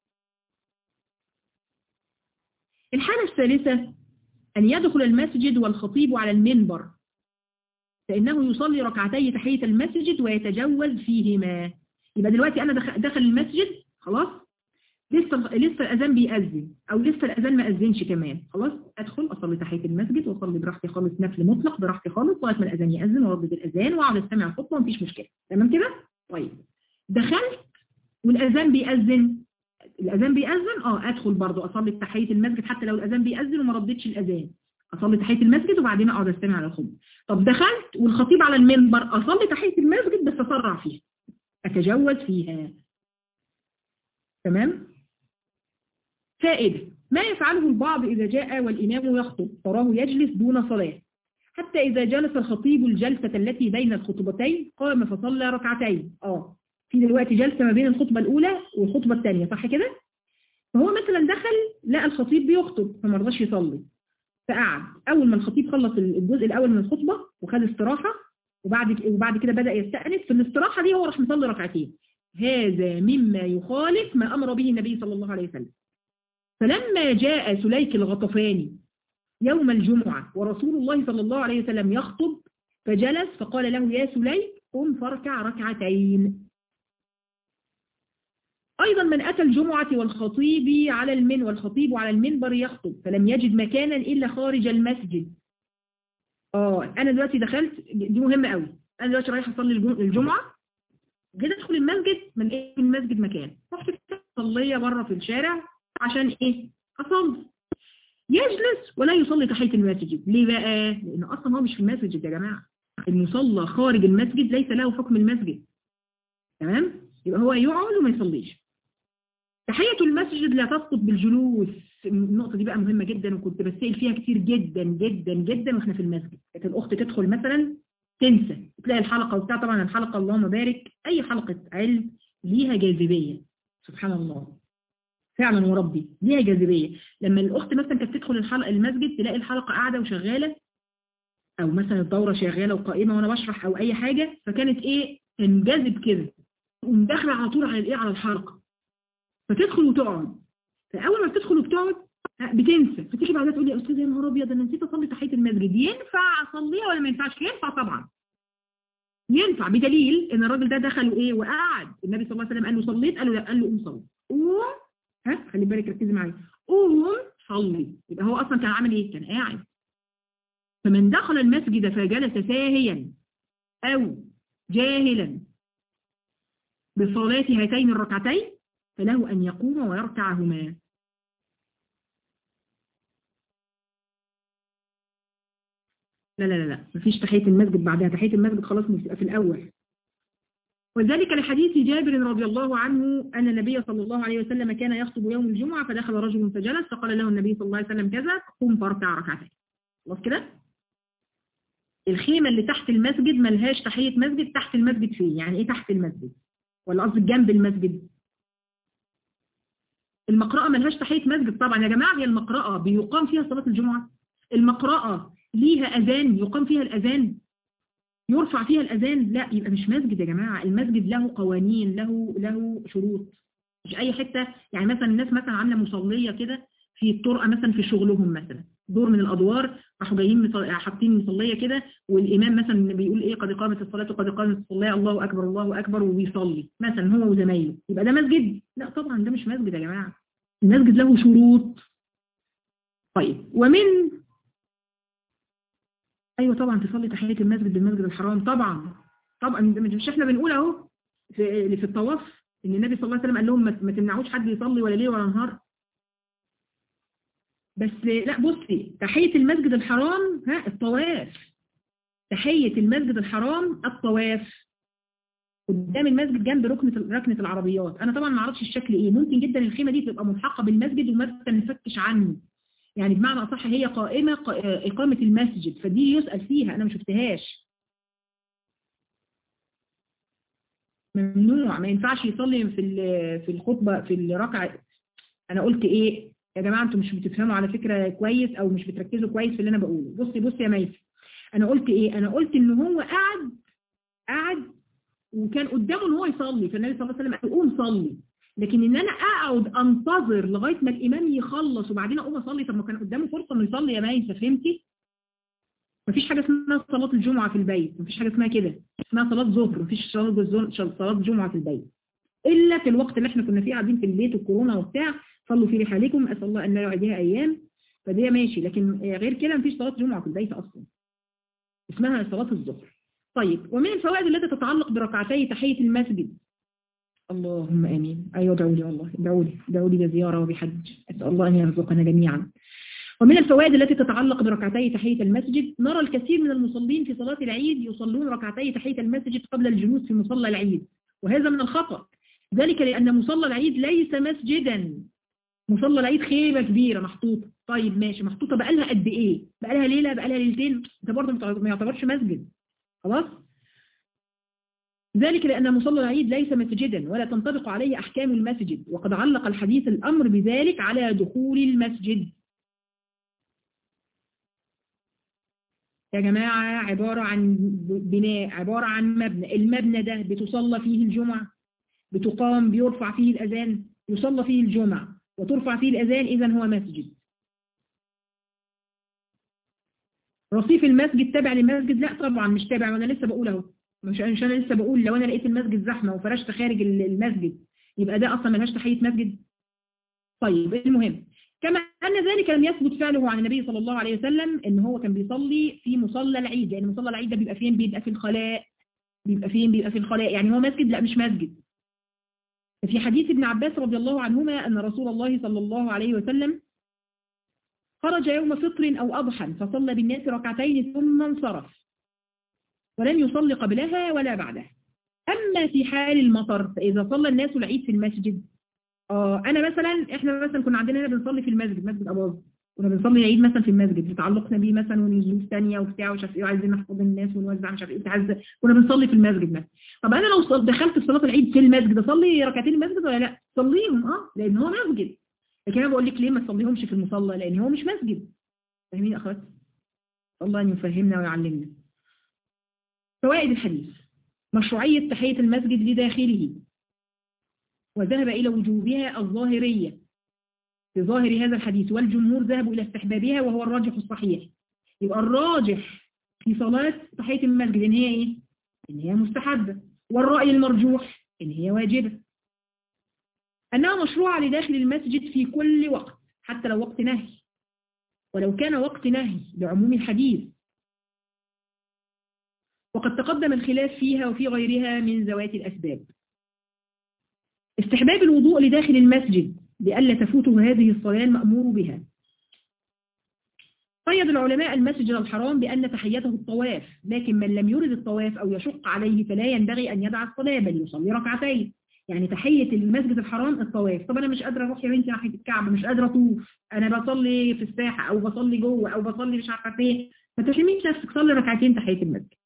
الحالة الثالثة أن يدخل المسجد والخطيب على المنبر فإنه يصلي ركعتي تحية المسجد ويتجوز فيهما يبقى دلوقتي أنا دخل المسجد خلاص لسه لسه الأذان بيأذن أو لسه الأذان ما أذنش كمان خلاص أدخل أصلي تحية المسجد وأصلي براحتي خالص نفل مطلق براحتي خالص لغاية ما الأذان يأذن وأردد الأذان وأقعد أستمع الخطبة مفيش مشكلة تمام كده؟ طيب دخلت والأذان بيأذن الأذان بيأذن اه أدخل برضو أصلي تحية المسجد حتى لو الأذان بيأذن وما ردتش الأذان أصلي تحية المسجد وبعدين أقعد أستمع على الخطبة طب دخلت والخطيب على المنبر أصلي تحية المسجد بس أسرع فيها أتجوز فيها تمام فائدة ما يفعله البعض إذا جاء والإمام يخطب تراه يجلس دون صلاة حتى إذا جلس الخطيب الجلسة التي بين الخطبتين قام فصلى ركعتين آه في دلوقتي جلسة ما بين الخطبة الأولى والخطبة الثانية صح كده؟ فهو مثلا دخل لقى الخطيب بيخطب فما رضاش يصلي فقعد أول ما الخطيب خلص الجزء الأول من الخطبة وخد استراحة وبعد وبعد كده بدأ يستأنف في الاستراحة دي هو راح مصلي ركعتين هذا مما يخالف ما أمر به النبي صلى الله عليه وسلم فلما جاء سليك الغطفاني يوم الجمعة ورسول الله صلى الله عليه وسلم يخطب فجلس فقال له يا سليك قم فاركع ركعتين أيضا من أتى الجمعة والخطيب على المن والخطيب على المنبر يخطب فلم يجد مكانا إلا خارج المسجد آه أنا دلوقتي دخلت دي مهمة قوي أنا دلوقتي رايح أصلي الجمعة جيت أدخل المسجد من إيه من المسجد مكان رحت صلية بره في الشارع عشان إيه أصلي يجلس ولا يصلي تحية المسجد ليه بقى لأنه أصلا هو مش في المسجد يا جماعة المصلى خارج المسجد ليس له حكم المسجد تمام يبقى هو يقعد وما يصليش تحية المسجد لا تسقط بالجلوس النقطة دي بقى مهمة جدا وكنت بسأل فيها كتير جدا جدا جدا واحنا في المسجد كانت الأخت تدخل مثلا تنسى تلاقي الحلقة وبتاع طبعا الحلقة اللهم بارك أي حلقة علم ليها جاذبية سبحان الله فعلا وربي ليها جاذبية لما الأخت مثلا كانت تدخل الحلقة المسجد تلاقي الحلقة قاعدة وشغالة أو مثلا الدورة شغالة وقائمة وأنا بشرح أو أي حاجة فكانت إيه تنجذب كده ومداخلة على طول على الإيه على الحلقة فتدخل وتقعد فاول ما بتدخل وبتقعد بتنسى فتيجي بعدها تقول لي يا استاذ يا نهار ابيض انا نسيت اصلي تحيه المسجد ينفع اصليها ولا ما ينفعش ينفع طبعا ينفع بدليل ان الراجل ده دخل وايه وقعد النبي صلى الله عليه وسلم قال له صليت قال له قال له قوم صلي قوم ها خلي بالك ركزي معايا قوم صلي يبقى هو اصلا كان عامل ايه كان قاعد فمن دخل المسجد فجلس ساهيا او جاهلا بصلاه هاتين الركعتين فله أن يقوم ويركعهما لا لا لا لا مفيش تحية المسجد بعدها تحية المسجد خلاص في الأول وذلك لحديث جابر رضي الله عنه أن النبي صلى الله عليه وسلم كان يخطب يوم الجمعة فدخل رجل فجلس فقال له النبي صلى الله عليه وسلم كذا قم فاركع ركعتين خلاص كده الخيمة اللي تحت المسجد ملهاش تحية مسجد تحت المسجد فيه يعني ايه تحت المسجد ولا قصدك جنب المسجد المقرأة ملهاش تحية مسجد طبعا يا جماعة هي المقرأة بيقام فيها صلاة الجمعة المقرأة ليها أذان يقام فيها الأذان يرفع فيها الأذان لا يبقى مش مسجد يا جماعة المسجد له قوانين له له شروط مش أي حتة يعني مثلا الناس مثلا عاملة مصلية كده في الطرقة مثلا في شغلهم مثلا دور من الأدوار راحوا جايين حاطين مصلية كده والإمام مثلا بيقول إيه قد قامت الصلاة وقد قامت الصلاة الله أكبر الله أكبر وبيصلي مثلا هو وزمايله يبقى ده مسجد لا طبعا ده مش مسجد يا جماعة المسجد له شروط طيب ومن أيوة طبعا تصلي تحية المسجد بالمسجد الحرام طبعا طبعا مش احنا بنقول اهو في, في الطواف ان النبي صلى الله عليه وسلم قال لهم ما تمنعوش حد يصلي ولا ليل ولا نهار بس لا بصي تحية المسجد الحرام ها الطواف تحية المسجد الحرام الطواف قدام المسجد جنب ركنة ركنة العربيات انا طبعا ما اعرفش الشكل ايه ممكن جدا الخيمة دي تبقى ملحقة بالمسجد وما تنفتش عنه يعني بمعنى اصح هي قائمة اقامة المسجد فدي يسأل فيها انا ما شفتهاش ممنوع ما ينفعش يصلي في في الخطبة في الركعة انا قلت ايه يا جماعه انتوا مش بتفهموا على فكره كويس او مش بتركزوا كويس في اللي انا بقوله بصي بصي يا ميسي انا قلت ايه انا قلت ان هو قعد قعد وكان قدامه ان هو يصلي فالنبي صلى الله عليه وسلم قال قوم صلي لكن ان انا اقعد انتظر لغايه ما الامام يخلص وبعدين اقوم اصلي طب ما كان قدامه فرصه انه يصلي يا ميسه فهمتي مفيش حاجه اسمها صلاه الجمعه في البيت مفيش حاجه اسمها كده اسمها صلاه ظهر مفيش صلاه صلاه جمعه في البيت الا في الوقت اللي احنا كنا فيه قاعدين في البيت والكورونا وبتاع صلوا في رحالكم اسال الله ان لا يعيدها ايام فدي ماشي لكن غير كده مفيش صلاه جمعه في البيت اصلا اسمها صلاه الظهر طيب ومن الفوائد التي تتعلق بركعتي تحيه المسجد اللهم امين ايوه ادعوا لي والله ادعوا لي ادعوا لي بزياره وبحج اسال الله ان يرزقنا جميعا ومن الفوائد التي تتعلق بركعتي تحية المسجد نرى الكثير من المصلين في صلاة العيد يصلون ركعتي تحية المسجد قبل الجلوس في مصلى العيد وهذا من الخطأ ذلك لأن مصلى العيد ليس مسجدا مصلى العيد خيمة كبيرة محطوطة طيب ماشي محطوطة بقى لها قد ايه بقى لها ليلة بقى لها ليلتين ده برضه ما يعتبرش مسجد خلاص ذلك لأن مصلى العيد ليس مسجدا ولا تنطبق عليه أحكام المسجد وقد علق الحديث الأمر بذلك على دخول المسجد يا جماعة عبارة عن بناء عبارة عن مبنى المبنى ده بتصلى فيه الجمعة بتقام بيرفع فيه الأذان يصلى فيه الجمعة وترفع فيه الأذان إذا هو مسجد رصيف المسجد تابع للمسجد لا طبعا مش تابع وانا لسه بقول اهو مش مش انا لسه بقول لو انا لقيت المسجد زحمه وفرشت خارج المسجد يبقى ده اصلا ملهاش تحيه مسجد طيب المهم كما أن ذلك لم يثبت فعله عن النبي صلى الله عليه وسلم ان هو كان بيصلي في مصلى العيد لأن مصلى العيد ده بيبقى فين بيبقى في الخلاء بيبقى فين بيبقى في الخلاء يعني هو مسجد لا مش مسجد في حديث ابن عباس رضي الله عنهما أن رسول الله صلى الله عليه وسلم خرج يوم فطر أو أضحى فصلى بالناس ركعتين ثم انصرف ولم يصلي قبلها ولا بعدها أما في حال المطر فإذا صلى الناس العيد في المسجد اه انا مثلا احنا مثلا كنا عندنا هنا بنصلي في المسجد مسجد اباظ كنا بنصلي العيد مثلا في المسجد لتعلقنا بيه مثلا ونزول ثانيه وبتاع ومش عارف ايه وعايزين نحفظ الناس ونوزع مش عارف ايه تعز كنا بنصلي في المسجد مثلا طب انا لو دخلت في صلاه العيد في المسجد اصلي ركعتين المسجد ولا لا صليهم اه لان هو مسجد لكن انا بقول لك ليه ما تصليهمش في المصلى لان هو مش مسجد فاهمين يا اخوات الله ان يفهمنا ويعلمنا فوائد الحديث مشروعيه تحيه المسجد لداخله وذهب إلى وجوبها الظاهرية في ظاهر هذا الحديث والجمهور ذهبوا إلى استحبابها وهو الراجح الصحيح يبقى الراجح في صلاة تحية المسجد إن هي إيه؟ إن هي مستحبة والرأي المرجوح إن هي واجبة أنها مشروعة لداخل المسجد في كل وقت حتى لو وقت نهي ولو كان وقت نهي لعموم الحديث وقد تقدم الخلاف فيها وفي غيرها من ذوات الأسباب استحباب الوضوء لداخل المسجد لئلا تفوته هذه الصلاة المأمور بها قيد العلماء المسجد الحرام بأن تحيته الطواف لكن من لم يرد الطواف أو يشق عليه فلا ينبغي أن يدع الصلاة بل يصلي ركعتين يعني تحية المسجد الحرام الطواف طب أنا مش قادرة أروح يا بنتي ناحية الكعبة مش قادرة أطوف أنا بصلي في الساحة أو بصلي جوه أو بصلي مش عارفة فين ما تشميش نفسك صلي ركعتين تحية المسجد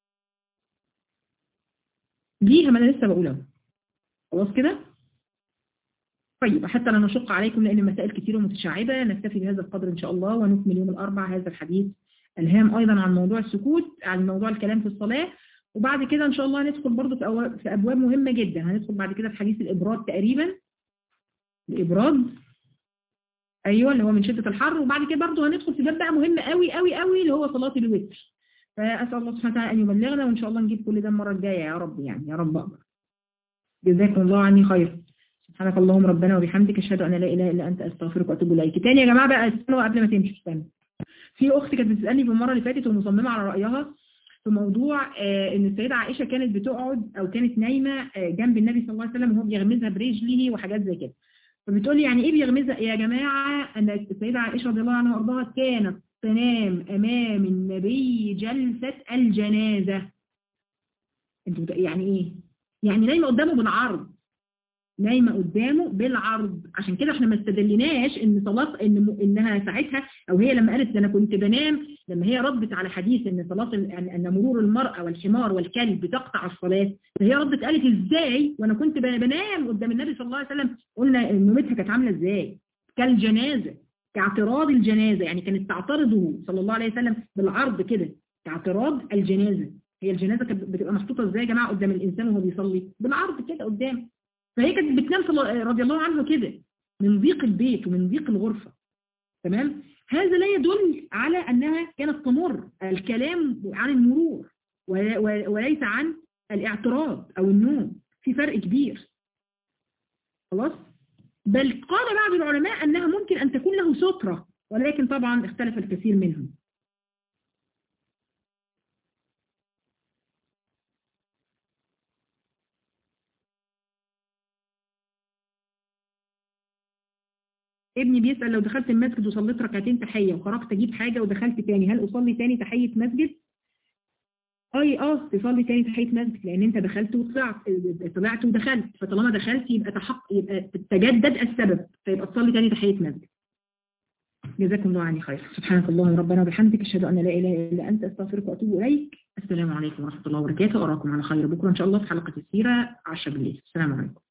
دي ما أنا لسه بقولها خلاص كده طيب حتى لا نشق عليكم لأن المسائل كثيرة متشعبة نكتفي بهذا القدر إن شاء الله ونكمل يوم الأربع هذا الحديث الهام أيضا عن موضوع السكوت عن موضوع الكلام في الصلاة وبعد كده إن شاء الله هندخل برضه في أبواب مهمة جدا هندخل بعد كده في حديث الإبراد تقريبا الإبراد أيوة اللي هو من شدة الحر وبعد كده برضه هندخل في باب بقى مهم قوي قوي قوي اللي هو صلاة الوتر فأسأل الله سبحانه وتعالى أن يبلغنا وإن شاء الله نجيب كل ده المرة الجاية يا رب يعني يا رب أقدر جزاكم الله عني خير سبحانك اللهم ربنا وبحمدك اشهد ان لا اله الا انت استغفرك واتوب اليك تاني يا جماعه بقى استنوا قبل ما تمشي استنوا في اخت كانت بتسالني في المره اللي فاتت ومصممه على رايها في موضوع آه ان السيده عائشه كانت بتقعد او كانت نايمه آه جنب النبي صلى الله عليه وسلم وهو بيغمزها برجله وحاجات زي كده فبتقول لي يعني ايه بيغمزها يا جماعه ان السيده عائشه رضي الله عنها وارضاها كانت تنام امام النبي جلسه الجنازه انتوا يعني ايه يعني نايمه قدامه بالعرض نايمه قدامه بالعرض عشان كده احنا ما استدلناش ان صلاه ان انها ساعتها او هي لما قالت انا كنت بنام لما هي ردت على حديث ان صلاه ان مرور المراه والحمار والكلب تقطع الصلاه فهي ردت قالت ازاي وانا كنت بنام قدام النبي صلى الله عليه وسلم قلنا نومتها كانت عامله ازاي كالجنازة كاعتراض الجنازة يعني كانت تعترضه صلى الله عليه وسلم بالعرض كده كاعتراض الجنازة هي الجنازة كانت بتبقى محطوطة ازاي يا جماعة قدام الإنسان وهو بيصلي بالعرض كده قدام فهي كانت بتنام رضي الله عنه كده من ضيق البيت ومن ضيق الغرفة تمام هذا لا يدل على أنها كانت تمر الكلام عن المرور وليس عن الاعتراض أو النوم في فرق كبير خلاص بل قال بعض العلماء أنها ممكن أن تكون له سترة ولكن طبعا اختلف الكثير منهم ابني بيسأل لو دخلت المسجد وصليت ركعتين تحية وخرجت اجيب حاجة ودخلت تاني هل اصلي تاني تحية مسجد اي اه تصلي تاني تحية مسجد لان انت دخلت وطلعت طلعت ودخلت فطالما دخلت يبقى تحق يبقى تجدد السبب فيبقى تصلي تاني تحية مسجد جزاكم الله عني خير سبحانك اللهم ربنا وبحمدك اشهد ان لا اله الا انت استغفرك واتوب اليك السلام عليكم ورحمه الله وبركاته اراكم على خير بكره ان شاء الله في حلقه السيره 10 بالليل السلام عليكم